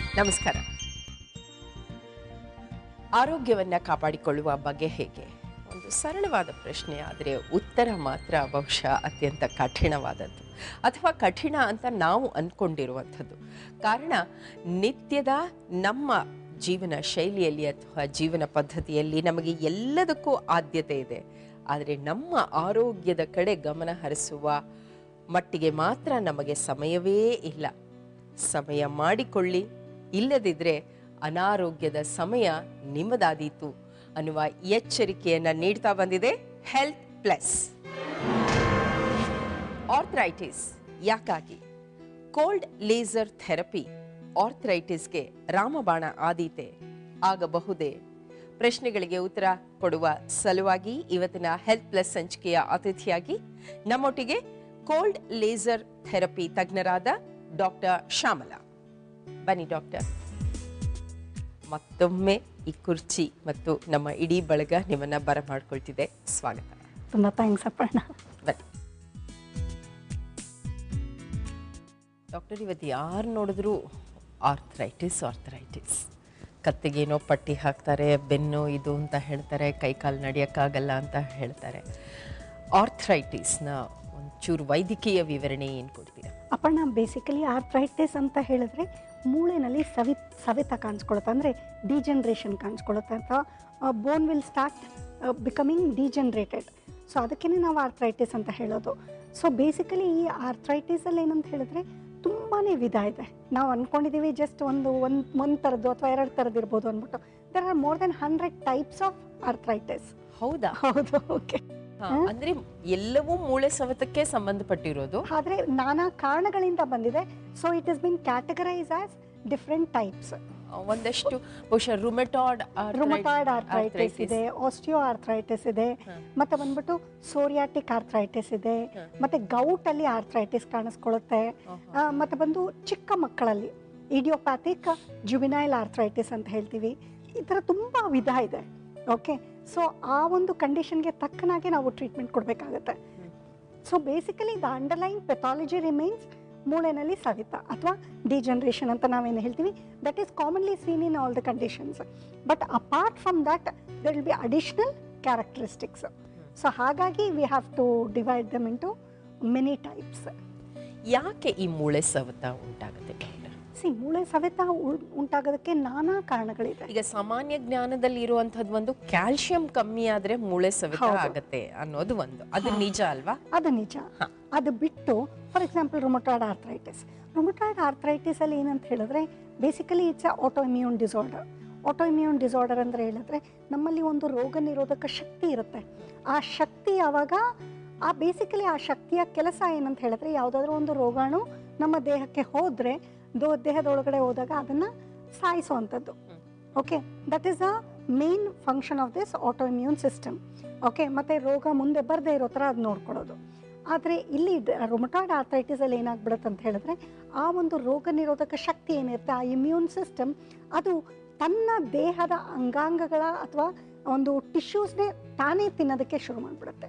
ನಮಸ್ಕಾರ ಆರೋಗ್ಯವನ್ನ ಕಾಪಾಡಿಕೊಳ್ಳುವ ಬಗೆ ಹೇಗೆ ಒಂದು ಸರಳವಾದ ಪ್ರಶ್ನೆ ಆದರೆ ಉತ್ತರ ಮಾತ್ರ ಬಹುಶಃ ಅತ್ಯಂತ ಕಠಿಣವಾದದ್ದು ಅಥವಾ ಕಠಿಣ ಅಂತ ನಾವು ಅಂದ್ಕೊಂಡಿರುವಂಥದ್ದು ಕಾರಣ ನಿತ್ಯದ ನಮ್ಮ ಜೀವನ ಶೈಲಿಯಲ್ಲಿ ಅಥವಾ ಜೀವನ ಪದ್ಧತಿಯಲ್ಲಿ ನಮಗೆ ಎಲ್ಲದಕ್ಕೂ ಆದ್ಯತೆ ಇದೆ ಆದರೆ ನಮ್ಮ ಆರೋಗ್ಯದ ಕಡೆ ಗಮನ ಹರಿಸುವ ಮಟ್ಟಿಗೆ ಮಾತ್ರ ನಮಗೆ ಸಮಯವೇ ಇಲ್ಲ ಸಮಯ ಮಾಡಿಕೊಳ್ಳಿ ಇಲ್ಲದಿದ್ರೆ ಅನಾರೋಗ್ಯದ ಸಮಯ ನಿಮ್ಮದಾದೀತು ಅನ್ನುವ ಎಚ್ಚರಿಕೆಯನ್ನ ನೀಡ್ತಾ ಬಂದಿದೆ ಹೆಲ್ತ್ ಪ್ಲಸ್ ಆರ್ಥರೈಟಿಸ್ ಯಾಕಾಗಿ ಕೋಲ್ಡ್ ಲೇಸರ್ ಥೆರಪಿ ಆರ್ಥರೈಟಿಸ್ಗೆ ರಾಮಬಾಣ ಆದೀತೆ ಆಗಬಹುದೇ ಪ್ರಶ್ನೆಗಳಿಗೆ ಉತ್ತರ ಕೊಡುವ ಸಲುವಾಗಿ ಇವತ್ತಿನ ಹೆಲ್ತ್ ಪ್ಲಸ್ ಸಂಚಿಕೆಯ ಅತಿಥಿಯಾಗಿ ನಮ್ಮೊಟ್ಟಿಗೆ ಕೋಲ್ಡ್ ಲೇಸರ್ ಥೆರಪಿ ತಜ್ಞರಾದ ಡಾಕ್ಟರ್ ಶ್ಯಾಮಲಾ ಬನ್ನಿ ಡಾಕ್ಟರ್ ಮತ್ತೊಮ್ಮೆ ಈ ಕುರ್ಚಿ ಮತ್ತು ನಮ್ಮ ಇಡೀ ಬಳಗ ನಿಮ್ಮನ್ನ ಬರಮಾಡ್ಕೊಳ್ತಿದೆ ಸ್ವಾಗತ ತುಂಬ ಥ್ಯಾಂಕ್ಸ್ ಅಪ್ಪಣ್ಣ ಬನ್ನಿ ಡಾಕ್ಟರ್ ಇವತ್ತು ಯಾರು ನೋಡಿದ್ರು ಆರ್ಥರೈಟಿಸ್ ಆರ್ಥರೈಟಿಸ್ ಕತ್ತಿಗೇನೋ ಪಟ್ಟಿ ಹಾಕ್ತಾರೆ ಬೆನ್ನು ಇದು ಅಂತ ಹೇಳ್ತಾರೆ ಕೈಕಾಲು ನಡೆಯೋಕ್ಕಾಗಲ್ಲ ಅಂತ ಹೇಳ್ತಾರೆ ಆರ್ಥರೈಟಿಸ್ನ ಒಂಚೂರು ವೈದ್ಯಕೀಯ ವಿವರಣೆ ಏನು ಕೊಡ್ತೀರಾ ಅಪ್ಪಣ್ಣ ಬೇಸಿಕಲಿ ಆರ್ಥ್ರೈಟಿಸ್ ಅಂತ ಹೇಳಿದ್ರೆ ಮೂಳೆನಲ್ಲಿ ಸವಿ ಸವೆತ ಕಾಣಿಸ್ಕೊಳುತ್ತೆ ಅಂದರೆ ಡಿಜನ್ರೇಷನ್ ಕಾಣಿಸ್ಕೊಳುತ್ತೆ ಅಥವಾ bone will start becoming degenerated so ಅದಕ್ಕೇ ನಾವು ಆರ್ಥ್ರೈಟಿಸ್ ಅಂತ ಹೇಳೋದು ಸೊ ಬೇಸಿಕಲಿ ಈ ಆರ್ಥ್ರೈಟಿಸಲ್ಲಿ ಏನಂತ ಹೇಳಿದ್ರೆ ತುಂಬಾ ವಿಧ ಇದೆ ನಾವು ಅಂದ್ಕೊಂಡಿದ್ದೀವಿ ಜಸ್ಟ್ ಒಂದು ಒಂದು ಒಂದು ಥರದ್ದು ಅಥವಾ ಎರಡು ಥರದ್ದು ಇರ್ಬೋದು ಅಂದ್ಬಿಟ್ಟು there are more than hundred types of arthritis ಹೌದಾ ಹೌದು ಓಕೆ ಹಾ, ಅಂದ್ರೆ ಎಲ್ಲವೂ ಮೂಳೆ ಸವೆತಕ್ಕೆ ಸಂಬಂಧಪಟ್ಟಿರೋದು ಆದರೆ ನಾನಾ ಕಾರಣಗಳಿಂದ ಬಂದಿದೆ so it is been categorise as different types ಒಂದಷ್ಟು ಬಹುಶಃ ರುಮೆಟಾಯ್ಡ್ ರುಮಟಾಯ್ಡ್ ಆರ್ಥ್ರೈಟಿಸ್ ಇದೆ ಆಸ್ಟಿಯೋ ಆರ್ಥ್ರೈಟಿಸ್ ಇದೆ ಮತ್ತೆ ಬಂದ್ಬಿಟ್ಟು ಸೋರಿಯಾಟಿಕ್ ಆರ್ಥ್ರೈಟಿಸ್ ಇದೆ ಮತ್ತೆ ಗೌಟ್ ಅಲ್ಲಿ ಆರ್ಥ್ರೈಟಿಸ್ ಕಾಣಿಸ್ಕೊಳ್ಳುತ್ತೆ ಆ, ಮತ್ತೆ ಬಂದು ಚಿಕ್ಕ ಮಕ್ಕಳಲ್ಲಿ ಇಡಿಯೋಪ್ಯಾಥಿಕ್ ಜುಬಿನೈಲ್ ಆರ್ಥ್ರೈಟಿಸ್ ಅಂತ ಹೇಳ್ತೀವಿ ಈ ಥರ ತುಂಬ ವಿಧ ಇದೆ ಓಕೆ ಸೊ ಆ ಒಂದು ಕಂಡೀಷನ್ಗೆ ತಕ್ಕನಾಗೆ ನಾವು ಟ್ರೀಟ್ಮೆಂಟ್ ಕೊಡಬೇಕಾಗತ್ತೆ so basically the underline pathology remains ಮೂಳೆನಲ್ಲಿ ಸವಿತ ಅಥವಾ ಡಿಜನ್ರೇಷನ್ ಅಂತ ನಾವೇನು ಹೇಳ್ತೀವಿ that is commonly seen in all the conditions but apart from that there will be additional characteristics so ಹಾಗಾಗಿ we have to divide them into many types ಯಾಕೆ ಈ ಮೂಳೆ ಸವೆತ ಉಂಟಾಗುತ್ತೆ ಡಾಕ್ಟರ್ ಸಿ ಮೂಳೆ ಸವೆತ ಉ- ಉಂಟಾಗೋದಕ್ಕೆ ನಾನಾ ಕಾರಣಗಳಿದೆ ಈಗ ಸಾಮಾನ್ಯ ಜ್ಞಾನದಲ್ಲಿ ಇರುವಂತದ್ದು ಒಂದು ಕ್ಯಾಲ್ಸಿಯಂ ಕಮ್ಮಿ ಆದ್ರೆ ಮೂಳೆ ಸವೆತ ಹೌದು. ಆಗತ್ತೆ ಅನ್ನೋದು ಒಂದು ಅದು ನಿಜ ಅಲ್ವಾ ಅದು ನಿಜ ಹಾ. ಅದು ಬಿಟ್ಟು for example rheumatoid arthritis rheumatoid arthritis ಅಲ್ಲಿ ಏನಂತ ಹೇಳಿದ್ರೆ basically it's a auto immune disorder auto immune disorder ಅಂದರೆ ಹೇಳಿದ್ರೆ ನಮ್ಮಲ್ಲಿ ಒಂದು ರೋಗ ನಿರೋಧಕ ಶಕ್ತಿ ಇರುತ್ತೆ ಆ ಶಕ್ತಿ ಯಾವಾಗ ಆ ಬೇಸಿಕಲಿ ಆ ಶಕ್ತಿಯ ಕೆಲಸ ಏನಂತ ಹೇಳಿದ್ರೆ ಯಾವುದಾದ್ರೂ ಒಂದು ರೋಗಾಣು ನಮ್ಮ ದೇಹಕ್ಕೆ ಹೋದರೆ ದೋ ದೇಹದ ಒಳಗಡೆ ಹೋದಾಗ ಅದನ್ನು ಸಾಯಿಸುವಂಥದ್ದು okay that is a main function of this auto immune system okay ಮತ್ತು ರೋಗ ಮುಂದೆ ಬರದೇ ಇರೋ ಥರ ಅದು ನೋಡ್ಕೊಳ್ಳೋದು ಆದರೆ ಇಲ್ಲಿ ರೊಮಟಾಯ್ಡ್ ಆರ್ಥ್ರೈಟಿಸಲ್ಲಿ ಏನಾಗ್ಬಿಡುತ್ತೆ ಅಂತ ಹೇಳಿದ್ರೆ ಆ ಒಂದು ರೋಗ ನಿರೋಧಕ ಶಕ್ತಿ ಏನಿರುತ್ತೆ ಆ ಇಮ್ಯೂನ್ ಸಿಸ್ಟಮ್ ಅದು ತನ್ನ ದೇಹದ ಅಂಗಾಂಗಗಳ ಅಥವಾ ಒಂದು ಟಿಶ್ಯೂಸ್ನೇ ತಾನೇ ತಿನ್ನೋದಕ್ಕೆ ಶುರು ಮಾಡಿಬಿಡುತ್ತೆ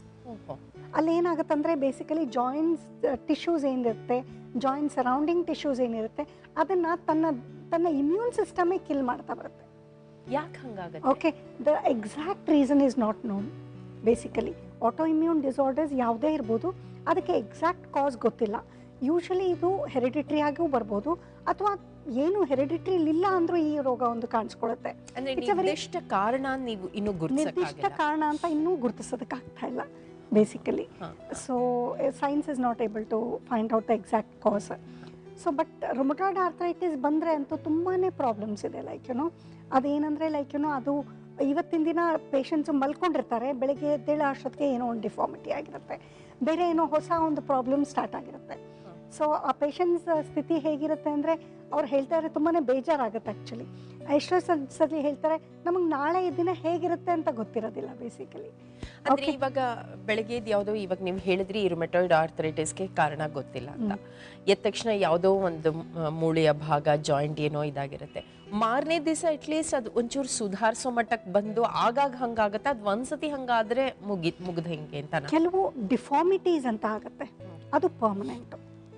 ಅಲ್ಲಿ ಏನಾಗುತ್ತೆ ಅಂದರೆ ಬೇಸಿಕಲಿ ಜಾಯಿಂಟ್ಸ್ ಟಿಶ್ಯೂಸ್ ಏನಿರುತ್ತೆ ಜಾಯಿಂಟ್ ಸರೌಂಡಿಂಗ್ ಟಿಶ್ಯೂಸ್ ಏನಿರುತ್ತೆ ಅದನ್ನು ತನ್ನ ತನ್ನ ಇಮ್ಯೂನ್ ಸಿಸ್ಟಮೇ ಕಿಲ್ ಮಾಡ್ತಾ ಬರುತ್ತೆ ಯಾಕೆ ಹಂಗಾಗತ್ತೆ okay the exact reason is not known basically auto immune disorders ಯಾವುದೇ ಇರ್ಬೋದು ಅದಕ್ಕೆ ಎಕ್ಸಾಕ್ಟ್ ಕಾಸ್ ಗೊತ್ತಿಲ್ಲ ಯೂಶಲಿ ಇದು ಹೆರಿಡಿಟ್ರಿ ಆಗಿಯೂ ಬರ್ಬೋದು ಅಥವಾ ಏನು ಹೆರಿಡಿಟ್ರಿ ಇಲ್ಲ ಅಂದ್ರೂ ಈ ರೋಗ ಒಂದು ಕಾಣಿಸ್ಕೊಳ್ಳುತ್ತೆ ಅಂದ್ರೆ It's a very- ನಿರ್ದಿಷ್ಟ ಕಾರಣ ನೀವು ಇನ್ನು ನಿರ್ದಿಷ್ಟ ಗುರುತಿಸಕ್ಕಾಗಲ್ಲ ಕಾರಣ ಅಂತ ಇನ್ನೂ ಗುರುತಿಸೋದಕ್ಕಾಗ್ತಾ ಇಲ್ಲ ಬೇಸಿಕಲಿ ಹಾ. So science is not able to find out the exact cause so but rheumatoid arthritis ಬಂದರೆ ಅಂತೂ ತುಂಬಾ ಪ್ರಾಬ್ಲಮ್ಸ್ ಇದೆ ಲೈಕ್ ಯುನೋ ಅದೇನಂದರೆ ಲೈಕ್ ಯುನೋ ಅದು ಇವತ್ತಿನ ದಿನ ಪೇಷಂಟ್ಸು ಮಲ್ಕೊಂಡಿರ್ತಾರೆ ಬೆಳಗ್ಗೆ ಎದ್ದೇಳೋ ಅಷ್ಟೊತ್ತಿಗೆ ಏನೋ ಒಂದು ಡಿಫಾರ್ಮಿಟಿ ಆಗಿರುತ್ತೆ ಬೇರೆ ಏನೋ ಹೊಸ ಒಂದು ಪ್ರಾಬ್ಲಮ್ ಸ್ಟಾರ್ಟ್ ಆಗಿರುತ್ತೆ ಸೊ ಆ ಪೇಷಂಟ್ಸ್ ಸ್ಥಿತಿ ಹೇಗಿರುತ್ತೆ ಅಂದರೆ ಅವ್ರು ಹೇಳ್ತಾರೆ ತುಂಬಾ ಬೇಜಾರಾಗುತ್ತೆ ಆ್ಯಕ್ಚುಲಿ ಎಷ್ಟೋ ಸಲ ಸಲ ಹೇಳ್ತಾರೆ ನಮಗೆ ನಾಳೆ ಈ ದಿನ ಹೇಗಿರುತ್ತೆ ಅಂತ ಗೊತ್ತಿರೋದಿಲ್ಲ ಬೇಸಿಕಲಿ ಅಂದ್ರೆ ಇವಾಗ ಬೆಳಗ್ಗೆ ಯಾವುದೋ ಇವಾಗ ನೀವು ಹೇಳಿದ್ರಿ ರುಮೆಟಾಯ್ಡ್ ಆರ್ಥರೈಟಿಸ್ಗೆ ಕಾರಣ ಗೊತ್ತಿಲ್ಲ ಅಂತ ಎದ್ದ ತಕ್ಷಣ ಯಾವುದೋ ಒಂದು ಮ- ಮೂಳೆಯ ಭಾಗ ಜಾಯಿಂಟ್ ಏನೋ ಇದಾಗಿರುತ್ತೆ ಮಾರನೇ ದಿವಸ ಅಟ್ಲೀಸ್ಟ್ ಅದು ಒಂಚೂರು ಸುಧಾರಿಸೋ ಮಟ್ಟಕ್ಕೆ ಬಂದು ಆಗಾಗ ಹಂಗಾಗತ್ತೆ ಅದು ಒಂದ್ಸತಿ ಹಂಗಾದ್ರೆ ಮುಗಿ ಮುಗ್ದ ಹೆಂಗೆ ಅಂತ ಕೆಲವು ಡಿಫಾರ್ಮಿಟೀಸ್ ಅಂತ ಆಗುತ್ತೆ ಅದು permanent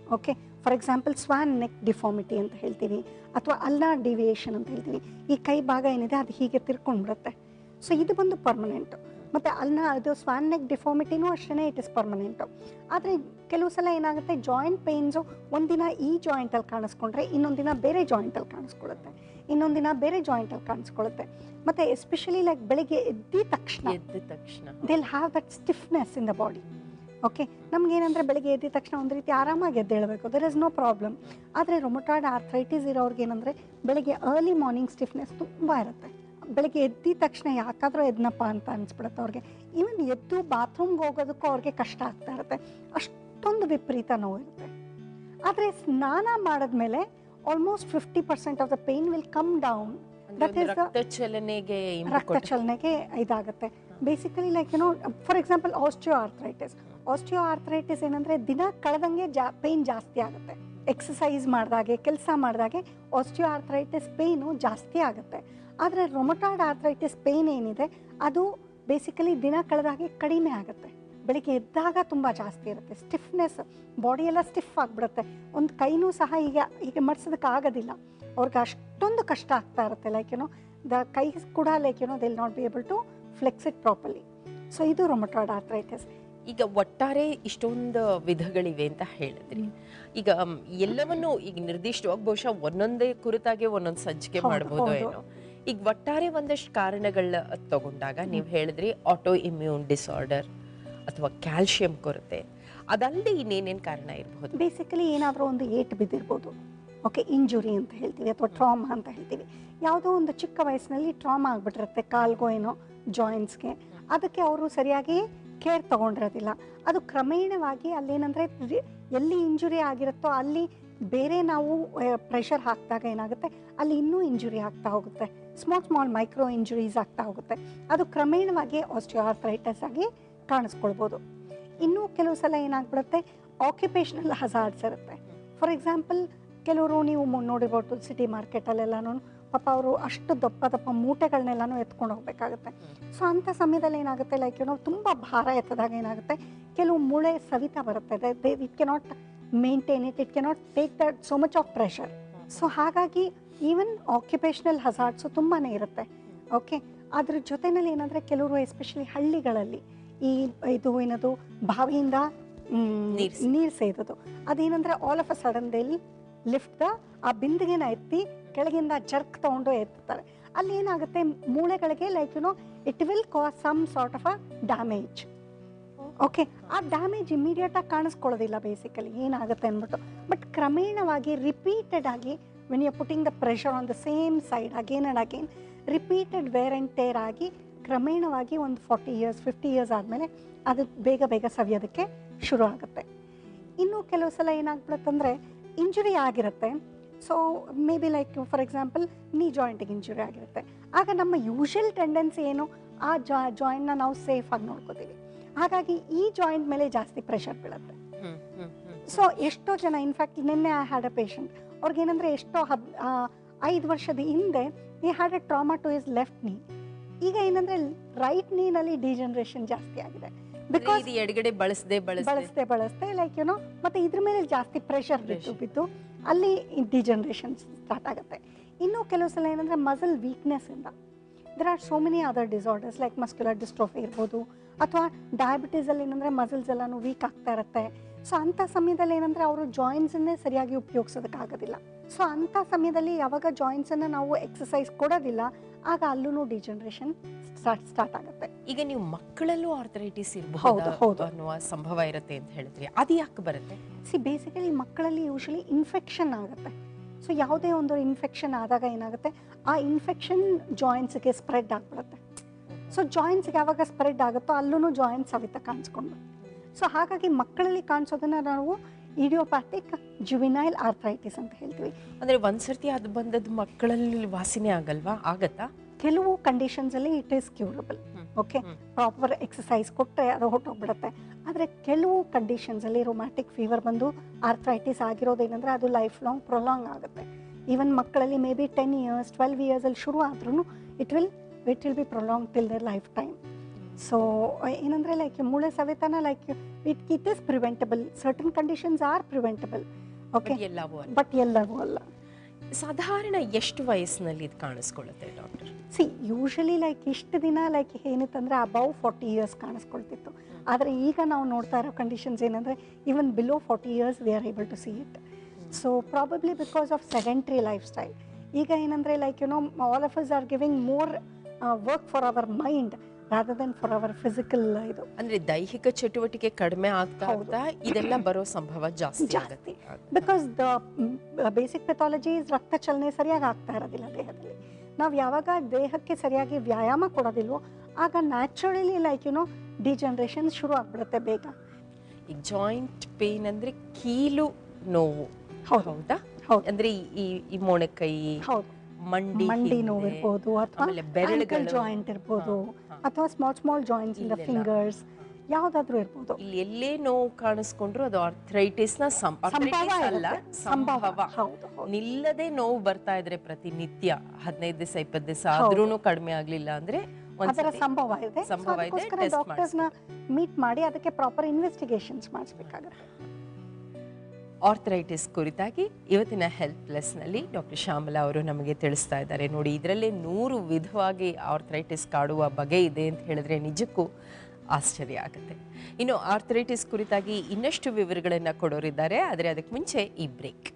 okay for example swan neck deformity ಅಂತ ಹೇಳ್ತೀವಿ ಅಥವಾ ಅಲ್ನಾರ್ ಡಿವಿಯೇಷನ್ ಅಂತ ಹೇಳ್ತೀವಿ ಈ ಕೈ ಭಾಗ ಏನಿದೆ ಅದು ಹೀಗೆ ತಿರ್ಕೊಂಡ್ಬಿಡುತ್ತೆ ಸೊ ಇದು ಬಂದು ಪರ್ಮನೆಂಟು ಮತ್ತು ಅಲ್ನ ಅದು ಸ್ವಾನ್ ನೆಕ್ ಡಿಫಾರ್ಮಿಟಿನೂ ಅಷ್ಟೇ ಇಟ್ ಇಸ್ ಪರ್ಮನೆಂಟು ಆದರೆ ಕೆಲವು ಸಲ ಏನಾಗುತ್ತೆ ಜಾಯಿಂಟ್ ಪೇನ್ಸು ಒಂದಿನ ಈ ಜಾಯಿಂಟಲ್ಲಿ ಕಾಣಿಸ್ಕೊಂಡ್ರೆ ಇನ್ನೊಂದು ದಿನ ಬೇರೆ ಜಾಯಿಂಟಲ್ಲಿ ಕಾಣಿಸ್ಕೊಳ್ಳುತ್ತೆ ಇನ್ನೊಂದು ದಿನ ಬೇರೆ ಜಾಯಿಂಟಲ್ಲಿ ಕಾಣಿಸ್ಕೊಳ್ಳುತ್ತೆ ಮತ್ತು ಎಸ್ಪೆಷಲಿ ಲೈಕ್ ಬೆಳಿಗ್ಗೆ ಎದ್ದ ತಕ್ಷಣ ಎದ್ದ ತಕ್ಷಣ they'll have that stiffness in the body okay ನಮ್ಗೇನಂದರೆ ಬೆಳಗ್ಗೆ ಎದ್ದ ತಕ್ಷಣ ಒಂದು ರೀತಿ ಆರಾಮಾಗಿ ಎದ್ದೇಳಬೇಕು ದರ್ ಇಸ್ ನೋ ಪ್ರಾಬ್ಲಮ್ ಆದರೆ ರೊಮೊಟಾಯ್ಡ್ ಆರ್ಥ್ರೈಟಿಸ್ ಇರೋರ್ಗೆ ಏನಂದರೆ ಬೆಳಗ್ಗೆ ಅರ್ಲಿ ಮಾರ್ನಿಂಗ್ ಸ್ಟಿಫ್ನೆಸ್ ತುಂಬ ಇರುತ್ತೆ ಬೆಳಗ್ಗೆ ಎದ್ದ ತಕ್ಷಣ ಯಾಕಾದರೂ ಎದ್ನಪ್ಪ ಅಂತ ಅನ್ಸ್ಬಿಡುತ್ತೆ ಅವ್ರಿಗೆ ಈವನ್ ಎದ್ದು ಬಾತ್ರೂಮ್ಗೆ ಹೋಗೋದಕ್ಕೂ ಅವ್ರಿಗೆ ಕಷ್ಟ ಆಗ್ತಾ ಇರುತ್ತೆ ಅಷ್ಟೊಂದು ವಿಪರೀತ ನೋವು ಇರುತ್ತೆ ಆದರೆ ಸ್ನಾನ ಮಾಡಿದ್ಮೇಲೆ almost fifty percent of the pain will come down ಅಂದ್ರೆ That ಒಂದು is the- ರಕ್ತ ಚಲನೆಗೆ ಇಂಬು ರಕ್ತ ಕೊಟ್ಟು- ಚಲನೆಗೆ ಇದಾಗುತ್ತೆ ಬೇಸಿಕಲಿ ಲೈಕ್ ಏನೋ for example osteo arthritis osteo arthritis ಏನಂದರೆ ದಿನ ಕಳೆದಂಗೆ ಜಾ ಪೇಯ್ನ್ ಜಾಸ್ತಿ ಆಗುತ್ತೆ ಎಕ್ಸಸೈಸ್ ಮಾಡಿದಾಗೆ ಕೆಲಸ ಮಾಡಿದಾಗೆ ಆಸ್ಟಿಯೋ ಆರ್ಥ್ರೈಟಿಸ್ ಪೇಯ್ನು ಜಾಸ್ತಿ ಆಗುತ್ತೆ ಆದರೆ ರೊಮೊಟಾಯ್ಡ್ ಆರ್ಥ್ರೈಟಿಸ್ ಪೇಯ್ನ್ ಏನಿದೆ ಅದು ಬೇಸಿಕಲಿ ದಿನ ಕಳೆದಾಗೆ ಕಡಿಮೆ ಆಗುತ್ತೆ ಬೆಳಿಗ್ಗೆ ಎದ್ದಾಗ ತುಂಬ ಜಾಸ್ತಿ ಇರುತ್ತೆ ಸ್ಟಿಫ್ನೆಸ್ ಬಾಡಿ ಎಲ್ಲ ಸ್ಟಿಫ್ ಆಗಿಬಿಡುತ್ತೆ ಒಂದು ಕೈನೂ ಸಹ ಈಗ ಹೀಗೆ ಮಡ್ಸೋದಕ್ಕೆ ಆಗೋದಿಲ್ಲ ಅವ್ರಿಗೆ ಅಷ್ಟೊಂದು ಕಷ್ಟ ಆಗ್ತಾ ಇರುತ್ತೆ ಲೈಕ್ ಏನೋ ದ ಕೈ ಕೂಡ ಲೈಕ್ ಏನೋ they'll not be able to flex it properly so ಇದು ರೊಮೊಟಾಯ್ಡ್ ಆರ್ಥ್ರೈಟಿಸ್ ಈಗ ಒಟ್ಟಾರೆ ಇಷ್ಟೊಂದು ವಿಧಗಳಿವೆ ಅಂತ ಹೇಳಿದ್ರಿ ಈಗ ಮ್, ಎಲ್ಲವನ್ನೂ ಈಗ ನಿರ್ದಿಷ್ಟವಾಗಿ ಬಹುಶಃ ಒಂದೊಂದೇ ಕುರಿತಾಗಿ ಒಂದೊಂದು ಸಂಚಿಕೆ ಹೌದು, ಮಾಡಬಹುದು ಹೌದು. ಏನೋ ಈಗ ಒಟ್ಟಾರೆ ಒಂದಷ್ಟು ಕಾರಣಗಳ ತಗೊಂಡಾಗ ನೀವು ಹೇಳಿದ್ರಿ ಆಟೋ ಇಮ್ಯೂನ್ ಡಿಸಾರ್ಡರ್ ಅಥವಾ ಕ್ಯಾಲ್ಸಿಯಂ ಕೊರತೆ ಅದಲ್ಲದೆ ಇನ್ನೇನೇನು ಕಾರಣ ಇರಬಹುದು ಬೇಸಿಕಲಿ ಏನಾದರೂ ಒಂದು ಏಟ್ ಬಿದ್ದಿರ್ಬೋದು ಓಕೆ ಇಂಜುರಿ ಅಂತ ಹೇಳ್ತೀವಿ ಅಥವಾ ಟ್ರಾಮಾ ಅಂತ ಹೇಳ್ತೀವಿ ಯಾವುದೋ ಒಂದು ಚಿಕ್ಕ ವಯಸ್ಸಿನಲ್ಲಿ ಟ್ರಾಮಾ ಆಗಿಬಿಟ್ಟಿರುತ್ತೆ ಕಾಲ್ಗೋ ಏನೋ ಜಾಯಿಂಟ್ಸ್ಗೆ ಅದಕ್ಕೆ ಅವರು ಸರಿಯಾಗಿ ಕೇರ್ ತಗೊಂಡಿರೋದಿಲ್ಲ ಅದು ಕ್ರಮೇಣವಾಗಿ ಅಲ್ಲೇನಂದರೆ ಎಲ್ಲಿ ಇಂಜುರಿ ಆಗಿರುತ್ತೋ ಅಲ್ಲಿ ಬೇರೆ ನಾವು ಪ್ರೆಷರ್ ಹಾಕಿದಾಗ ಏನಾಗುತ್ತೆ ಅಲ್ಲಿ ಇನ್ನೂ ಇಂಜುರಿ ಆಗ್ತಾ ಹೋಗುತ್ತೆ ಸ್ಮಾಲ್ ಸ್ಮಾಲ್ ಮೈಕ್ರೋ ಇಂಜುರೀಸ್ ಆಗ್ತಾ ಹೋಗುತ್ತೆ ಅದು ಕ್ರಮೇಣವಾಗಿ ಆಸ್ಟಿಯೋಆರ್ಥರೈಟಿಸ್ ಆಗಿ ಕಾಣಿಸ್ಕೊಳ್ಬೋದು ಇನ್ನೂ ಕೆಲವು ಸಲ ಏನಾಗ್ಬಿಡುತ್ತೆ ಆಕ್ಯುಪೇಷನಲ್ ಹಜಾರ್ಡ್ಸ್ ಇರುತ್ತೆ ಫಾರ್ ಎಕ್ಸಾಂಪಲ್ ಕೆಲವರು ನೀವು ಮು- ನೋಡಿರ್ಬೋದು ಸಿಟಿ ಮಾರ್ಕೆಟಲ್ಲೆಲ್ಲನೂ ಪಾಪ ಅವರು ಅಷ್ಟು ದಪ್ಪ ದಪ್ಪ ಮೂಟೆಗಳನ್ನೆಲ್ಲನೂ ಎತ್ಕೊಂಡು ಹೋಗ್ಬೇಕಾಗುತ್ತೆ ಸೊ ಅಂಥ ಸಮಯದಲ್ಲಿ ಏನಾಗುತ್ತೆ ಲೈಕ್ ಏನೋ ತುಂಬ ಭಾರ ಎತ್ತದಾಗ ಏನಾಗುತ್ತೆ ಕೆಲವು ಮೂಳೆ ಸವಿತಾ ಬರುತ್ತೆ it cannot maintain it it cannot take that so much of pressure so ಹಾಗಾಗಿ ಈವನ್ ಆಕ್ಯುಪೇಷನಲ್ ಹಜಾರ್ಡ್ಸು ತುಂಬಾ ಇರುತ್ತೆ ಓಕೆ ಅದ್ರ ಜೊತೆನಲ್ಲಿ ಏನಂದರೆ ಕೆಲವರು ಎಸ್ಪೆಷಲಿ ಹಳ್ಳಿಗಳಲ್ಲಿ ಈ ಇದು ಏನದು ಬಾವಿಯಿಂದ ನೀರ್ ಸೇ- ನೀರು ಸೇದೋದು ಅದೇನಂದರೆ all of a sudden they'll lift the ಆ ಬಿಂದಿಗೆನ ಎತ್ತಿ ಕೆಳಗಿಂದ ಜರ್ಕ್ ತಗೊಂಡು ಎತ್ತಾರೆ ಅಲ್ಲಿ ಏನಾಗುತ್ತೆ ಮೂಳೆಗಳಿಗೆ like you know it will cause some sort of a damage okay ಆ ಡ್ಯಾಮೇಜ್ ಇಮಿಡಿಯೇಟಾಗಿ ಕಾಣಿಸ್ಕೊಳ್ಳೋದಿಲ್ಲ ಬೇಸಿಕಲಿ ಏನಾಗುತ್ತೆ ಅಂದ್ಬಿಟ್ಟು ಬಟ್ ಕ್ರಮೇಣವಾಗಿ ರಿಪೀಟೆಡ್ ಆಗಿ when you putting the pressure on the same side again and again repeated wear and tear ಆಗಿ ಕ್ರಮೇಣವಾಗಿ ಒಂದು ಫಾರ್ಟಿ ಇಯರ್ಸ್ ಫಿಫ್ಟಿ ಇಯರ್ಸ್ ಆದಮೇಲೆ ಅದು ಬೇಗ ಬೇಗ ಸವಿಯೋದಕ್ಕೆ ಶುರು ಆಗುತ್ತೆ ಇನ್ನು ಕೆಲವು ಸಲ ಏನಾಗ್ಬಿಡುತ್ತಂದರೆ ಇಂಜುರಿ ಆಗಿರುತ್ತೆ so may B like for example knee ಜಾಯಿಂಟಿಗೆ ಇಂಜುರಿ ಆಗಿರುತ್ತೆ ಆಗ ನಮ್ಮ ಯೂಶುವಲ್ ಟೆಂಡೆನ್ಸಿ ಏನು ಆ ಜಾ ಜಾಯಿಂಟ್ನ ನಾವು ಸೇಫಾಗಿ ನೋಡ್ಕೋತೀವಿ ಹಾಗಾಗಿ ಈ ಜಾಯಿಂಟ್ ಮೇಲೆ ಜಾಸ್ತಿ ಪ್ರೆಷರ್ ಬೀಳುತ್ತೆ ಸೊ ಎಷ್ಟೋ ಜನ ಇನ್ಫ್ಯಾಕ್ಟ್ ನಿನ್ನೆ ಐ ಹ್ಯಾಡ್ ಅ ಪೇಷಂಟ್ ಅವ್ರಿಗೇನಂದರೆ ಎಷ್ಟೋ ಹದ್ ಐದು ವರ್ಷದ ಹಿಂದೆ he had a trauma to his left knee ಈಗ ಏನಂದರೆ ರೈಟ್ ನೀನಲ್ಲಿ ಡಿಜನರೇಷನ್ ಜಾಸ್ತಿ ಆಗಿದೆ ಬಿಕಾಸ್ ಇದು ಎಡಗಡೆ ಬಳಸದೆ ಬಳಸದೆ ಬಳಸ್ದೆ ಬಳಸ್ದೆ ಲೈಕ್ ಏನೋ ಮತ್ತೆ ಇದ್ರ ಮೇಲೆ ಜಾಸ್ತಿ ಪ್ರೆಷರ್ ಬಿದ್ದು Pressure. ಬಿದ್ದು ಅಲ್ಲಿ ಡಿಜನರೇಷನ್ ಸ್ಟಾರ್ಟ್ ಆಗುತ್ತೆ ಇನ್ನು ಕೆಲವು ಸಲ ಏನಂದರೆ ಮಸಲ್ ವೀಕ್ನೆಸ್ ಇಂದ there are so many other disorders like muscular dystrophy ಇರ್ಬೋದು ಅಥವಾ ಡಯಾಬಿಟೀಸಲ್ಲಿ ಏನಂದರೆ ಮಸಲ್ಸ್ ಎಲ್ಲನೂ ವೀಕ್ ಆಗ್ತಾ ಇರುತ್ತೆ ಸೊ ಅಂಥ ಸಮಯದಲ್ಲಿ ಏನಂದರೆ ಅವರು ಜಾಯಿಂಟ್ಸನ್ನೇ ಸರಿಯಾಗಿ ಉಪಯೋಗಿಸೋದಕ್ಕಾಗೋದಿಲ್ಲ ಸೊ ಅಂಥ ಸಮಯದಲ್ಲಿ ಯಾವಾಗ ಜಾಯಿಂಟ್ಸನ್ನು ನಾವು ಎಕ್ಸಸೈಸ್ ಕೊಡೋದಿಲ್ಲ ಆಗ ಅಲ್ಲೂ ಡಿಜನರೇಷನ್ ಸ್ಟಾರ್ಟ್ ಸ್ಟಾರ್ಟ್ ಆಗುತ್ತೆ ಈಗ ನೀವು ಮಕ್ಕಳಲ್ಲೂ ಆರ್ಥರೈಟಿಸ್ ಹೌದು, ಇರಬಹುದು ಹೌದು. ಅನ್ನುವ ಸಂಭವ ಇರುತ್ತೆ ಅಂತ ಹೇಳಿದ್ರಿ ಅದು ಯಾಕೆ ಬರುತ್ತೆ ಸಿ ಬೇಸಿಕಲಿ ಮಕ್ಕಳಲ್ಲಿ ಯೂಶಲಿ ಇನ್ಫೆಕ್ಷನ್ ಆಗುತ್ತೆ ಸೊ ಯಾವುದೇ ಒಂದು ಇನ್ಫೆಕ್ಷನ್ ಆದಾಗ ಏನಾಗುತ್ತೆ ಆ ಇನ್ಫೆಕ್ಷನ್ ಜಾಯಿಂಟ್ಸ್ಗೆ ಸ್ಪ್ರೆಡ್ ಆಗಿಬಿಡುತ್ತೆ ಸೊ ಜಾಯಿಂಟ್ಸ್ಗೆ ಯಾವಾಗ ಸ್ಪ್ರೆಡ್ ಆಗುತ್ತೋ ಅಲ್ಲೂ ಜಾಯಿಂಟ್ಸ್ ಸವಿತ ಕಾಣಿಸ್ಕೊಂಡು ಸೊ ಹಾಗಾಗಿ ಮಕ್ಕಳಲ್ಲಿ ಕಾಣಿಸೋದನ್ನ ನಾವು ಇಡಿಯೋಪ್ಯಾಥಿಕ್ ಜುವಿನೈಲ್ ಆರ್ಥರೈಟಿಸ್ ಅಂತ ಹೇಳ್ತೀವಿ ಅಂದ್ರೆ ಒಂದ್ಸರ್ತಿ ಅದು ಬಂದದ್ದು ಮಕ್ಕಳಲ್ಲಿ ವಾಸಿನೇ ಆಗಲ್ವಾ ಆಗತ್ತಾ ಕೆಲವು ಕಂಡೀಷನ್ಸಲ್ಲಿ it is curable hmm. Okay hmm. Proper exercise ಕೊಟ್ಟರೆ ಅದು ಹೊಟ್ಟೋಗ್ಬಿಡುತ್ತೆ ಆದರೆ ಕೆಲವು ಕಂಡೀಷನ್ಸಲ್ಲಿ ರೊಮ್ಯಾಟಿಕ್ ಫೀವರ್ ಬಂದು ಆರ್ಥರೈಟಿಸ್ ಆಗಿರೋದೇನೆಂದರೆ ಅದು ಲೈಫ್ ಲಾಂಗ್ ಪ್ರೊಲಾಂಗ್ ಆಗುತ್ತೆ ಈವನ್ ಮಕ್ಕಳಲ್ಲಿ may be ten years twelve ಇಯರ್ಸಲ್ಲಿ ಶುರು ಆದ್ರೂ it will it will be prolong till their life time so ಏನಂದರೆ ಲೈಕ್ ಮೂಳೆ ಸವೆತನ like it it is preventable certain conditions are preventable okay But ಎಲ್ಲವೂ ಅಲ್ಲ ಬಟ್ ಎಲ್ಲವೂ ಅಲ್ಲ ಸಾಧಾರಣ ಎಷ್ಟು ವಯಸ್ಸಿನಲ್ಲಿ ಇದು ಕಾಣಿಸ್ಕೊಳ್ಳುತ್ತೆ ಡಾಕ್ಟರ್ ಸಿ ಯೂಶಲಿ ಲೈಕ್ ಇಷ್ಟು ದಿನ ಲೈಕ್ ಏನಿತ್ತಂದ್ರೆ ಅಬೌವ್ ಫಾರ್ಟಿ ಇಯರ್ಸ್ ಕಾಣಿಸ್ಕೊಳ್ತಿತ್ತು ಆದರೆ ಈಗ ನಾವು ನೋಡ್ತಾ ಇರೋ ಕಂಡೀಷನ್ಸ್ ಏನಂದರೆ even below forty years we are able to see it so probably because of sedentary life style ಈಗ ಏನಂದರೆ like you know all of us are giving more work for our mind rather than for our physical ಇದು ಅಂದ್ರೆ ದೈಹಿಕ ಚಟುವಟಿಕೆ ಕಡಿಮೆ ಆಗ್ತಾ ಹೌದು. ಆಗ್ತಾ ಇದೆಲ್ಲ ಬರೋ ಸಂಭವ ಜಾಸ್ತಿ ಜಾಸ್ತಿ. ಆಗುತ್ತೆ ಬಿಕಾಸ್ ದ ಬೇಸಿಕ್ ಪೆಥಾಲಜಿ ರಕ್ತ ಚಲನೆ ಸರಿಯಾಗಿ ಆಗ್ತಾ ಇರೋದಿಲ್ಲ ದೇಹದಲ್ಲಿ ನಾವು ಯಾವಾಗ ದೇಹಕ್ಕೆ ಸರಿಯಾಗಿ ವ್ಯಾಯಾಮ ಕೊಡೋದಿಲ್ವೋ ಆಗ naturally like you know degeneration ಶುರು ಆಗ್ಬಿಡುತ್ತೆ ಬೇಗ ಈಗ ಜಾಯಿಂಟ್ ಪೇನ್ ಅಂದ್ರೆ ಕೀಲು ನೋವು ಹೌದು ಹೌದಾ ಹೌದು ಅಂದ್ರೆ ಈ- ಈ ಈ ಮೊಣಕೈ ಹೌದು ಮಂಡಿ ಮಂಡಿ ಹಿಂದೆ, ನೋವು ಇರ್ಬೋದು ಅಥವಾ ಆಮೇಲೆ ಬೆರಳುಗಳು ಜಾಯಿಂಟ್ ಇರ್ಬೋದು ಹಾ, ಹಾ. ಅಥವಾ small small joints in the ಇಲ್ಲೆಲ್ಲ. ಫಿಂಗರ್ಸ್ ಯಾವ್ದಾದ್ರು ಇರ್ಬೋದು ಇಲ್ಲಿ ಎಲ್ಲೇ ನೋವು ಕಾಣಿಸ್ಕೊಂಡ್ರು ಅದು ಅರ್ಥ್ರೈಟಿಸ್ ನ ಸಂ- ಸಂಭವ arthritis ಅಲ್ಲ ಇರುತ್ತೆ. ಸಂಭವ ಸಂಭವ ಹೌದು ಹೌದು ನಿಲ್ಲದೆ ನೋವು ಬರ್ತಾ ಇದ್ರೆ ಪ್ರತಿನಿತ್ಯ ಹದಿನೈದು ದಿವಸ ಇಪ್ಪತ್ತು ದಿವಸ ಹೌದು. ಆದ್ರೂ ಕಡಿಮೆ ಆಗ್ಲಿಲ್ಲ ಅಂದ್ರೆ ಅದರ ಒಂದ್ಸತಿ ಸಂಭವ ಇದೆ So ಸಂಭವ ಇದೆ, ಅದಕ್ಕೋಸ್ಕರ test ಡಾಕ್ಟರ್ಸ್ನ ಮೀಟ್ ಮಾಡಿ ಅದಕ್ಕೆ ಪ್ರಾಪರ್ ಇನ್ವೆಸ್ಟಿಗೇಷನ್ಸ್ ಮಾಡಿಸ್ಬೇಕಾಗುತ್ತೆ ಆರ್ಥರೈಟಿಸ್ ಕುರಿತಾಗಿ ಇವತ್ತಿನ ಹೆಲ್ತ್ ಪ್ಲಸ್ನಲ್ಲಿ ಡಾಕ್ಟರ್ ಶ್ಯಾಮಲಾ ಅವರು ನಮಗೆ ತಿಳಿಸ್ತಾ ಇದ್ದಾರೆ ನೋಡಿ ಇದರಲ್ಲೇ ನೂರು ವಿಧವಾಗಿ ಆರ್ಥರೈಟಿಸ್ ಕಾಡುವ ಬಗೆ ಇದೆ ಅಂತ ಹೇಳಿದ್ರೆ ನಿಜಕ್ಕೂ ಆಶ್ಚರ್ಯ ಆಗುತ್ತೆ ಇನ್ನು ಆರ್ಥರೈಟಿಸ್ ಕುರಿತಾಗಿ ಇನ್ನಷ್ಟು ವಿವರಗಳನ್ನು ಕೊಡೋರಿದ್ದಾರೆ ಆದರೆ ಅದಕ್ಕೆ ಮುಂಚೆ ಈ ಬ್ರೇಕ್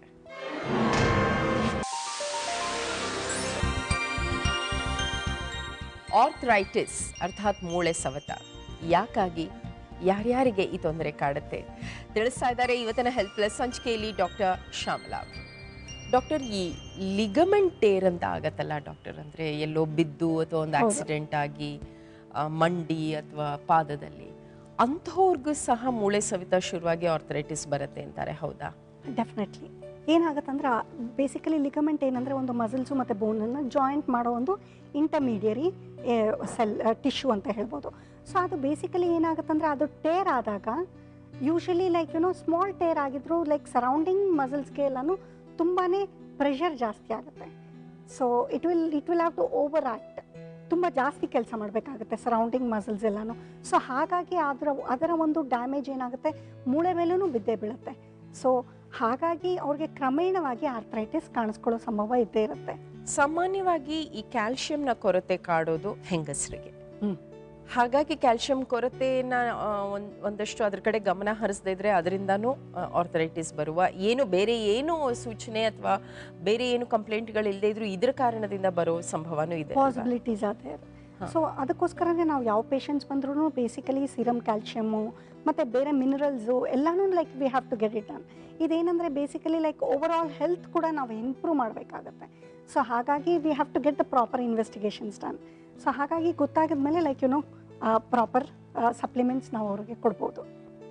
ಆರ್ಥರೈಟಿಸ್ ಅರ್ಥಾತ್ ಮೂಳೆ ಸವತ ಯಾಕಾಗಿ ಯಾರ್ಯಾರಿಗೆ ಈ ತೊಂದರೆ ಕಾಡುತ್ತೆ ತಿಳಿಸ್ತಾ ಇದ್ದಾರೆ ಇವತ್ತಿನ ಹೆಲ್ತ್ ಪ್ಲಸ್ ಸಂಚಿಕೆಯಲ್ಲಿ ಡಾಕ್ಟರ್ ಶ್ಯಾಮಲಾ ಅವರು. ಡಾಕ್ಟರ್ ಈ ಲಿಗಮೆಂಟ್ ಟೇರ್ ಅಂತ ಆಗತ್ತಲ್ಲ ಡಾಕ್ಟರ್ ಅಂದ್ರೆ ಎಲ್ಲೋ ಬಿದ್ದು ಅಥವಾ ಒಂದು ಹೌದು. ಆಕ್ಸಿಡೆಂಟ್ ಆಗಿ ಆ, ಮಂಡಿ ಅಥವಾ ಪಾದದಲ್ಲಿ ಅಂಥವ್ರಿಗೂ ಸಹ ಮೂಳೆ ಸವಿತ ಶುರುವಾಗಿ ಆರ್ಥರೈಟಿಸ್ ಬರುತ್ತೆ ಅಂತಾರೆ ಹೌದಾ ಡೆಫಿನೆಟ್ಲಿ ಏನಾಗುತ್ತಂದ್ರೆ ಬೇಸಿಕಲಿ ಲಿಗಮೆಂಟ್ ಏನಂದರೆ ಒಂದು ಮಸಲ್ಸು ಮತ್ತು ಬೋನನ್ನು ಜಾಯಿಂಟ್ ಮಾಡೋ ಒಂದು ಇಂಟರ್ಮೀಡಿಯರಿ ಸೆಲ್ ಟಿಶ್ಯೂ ಅಂತ ಹೇಳ್ಬೋದು ಸೊ ಅದು ಬೇಸಿಕಲಿ ಏನಾಗುತ್ತಂದ್ರೆ ಅದು ಟೇರ್ ಆದಾಗ usually like you know small tear ಆಗಿದ್ರು ಲೈಕ್ ಸರೌಂಡಿಂಗ್ ಮಸಲ್ಸ್ಗೆ ಎಲ್ಲನೂ ತುಂಬಾ ಪ್ರೆಷರ್ ಜಾಸ್ತಿ ಆಗುತ್ತೆ so it will it will have to over act ತುಂಬ ಜಾಸ್ತಿ ಕೆಲಸ ಮಾಡಬೇಕಾಗುತ್ತೆ ಸರೌಂಡಿಂಗ್ ಮಸಲ್ಸ್ ಎಲ್ಲನೂ ಸೊ ಹಾಗಾಗಿ ಅದರ ಅದರ ಒಂದು ಡ್ಯಾಮೇಜ್ ಏನಾಗುತ್ತೆ ಮೂಳೆ ಮೇಲೂ ಬಿದ್ದೇ ಬೀಳುತ್ತೆ ಸೊ ಹಾಗಾಗಿ ಅವ್ರಿಗೆ ಕ್ರಮೇಣವಾಗಿ ಆರ್ಥರೈಟಿಸ್ ಕಾಣಿಸ್ಕೊಳ್ಳೋ ಸಂಭವ ಇದ್ದೇ ಇರುತ್ತೆ ಸಾಮಾನ್ಯವಾಗಿ ಈ ಕ್ಯಾಲ್ಸಿಯಂನ ಕೊರತೆ ಕಾಡೋದು ಹೆಂಗಸರಿಗೆ ಹ್ಮ್. ಹಾಗಾಗಿ ಕ್ಯಾಲ್ಸಿಯಂ ಕೊರತೆನ ಆ, ಒಂದ್- ಒಂದಷ್ಟು ಅದ್ರ ಕಡೆ ಗಮನ ಹರಿಸದೇ ಇದ್ರೆ ಅದರಿಂದನೂ ಆರ್ಥರೈಟಿಸ್ ಬರುವ ಏನು ಬೇರೆ ಏನು ಸೂಚನೆ ಅಥವಾ ಬೇರೆ ಏನು ಕಂಪ್ಲೇಂಟ್ಗಳು ಇಲ್ಲದೆ ಇದ್ರು ಇದ್ರ ಕಾರಣದಿಂದ ಬರೋ ಸಂಭವನೂ ಇದೆ ಅಲ್ವಾ? ಪಾಸಿಬಿಲಿಟೀಸ್ ಅದೇ ಹಾ. ಸೊ ಅದಕ್ಕೋಸ್ಕರನೇ ನಾವು ಯಾವ ಪೇಷಂಟ್ಸ್ ಬಂದ್ರೂ ಬೇಸಿಕಲಿ ಸಿರಮ್ ಕ್ಯಾಲ್ಶಿಯಮ್ಮು ಮತ್ತು ಬೇರೆ ಮಿನರಲ್ಸು ಎಲ್ಲನೂ like we have to get it done ಇದೇನಂದರೆ basically like over all health ಕೂಡ ನಾವು ಇಂಪ್ರೂವ್ ಮಾಡಬೇಕಾಗತ್ತೆ ಸೊ ಹಾಗಾಗಿ we have to get the proper investigations done so ಹಾಗಾಗಿ ಗೊತ್ತಾಗಿದ ಮೇಲೆ like you know proper supplements ನಾವು ಅವ್ರಿಗೆ ಕೊಡ್ಬೋದು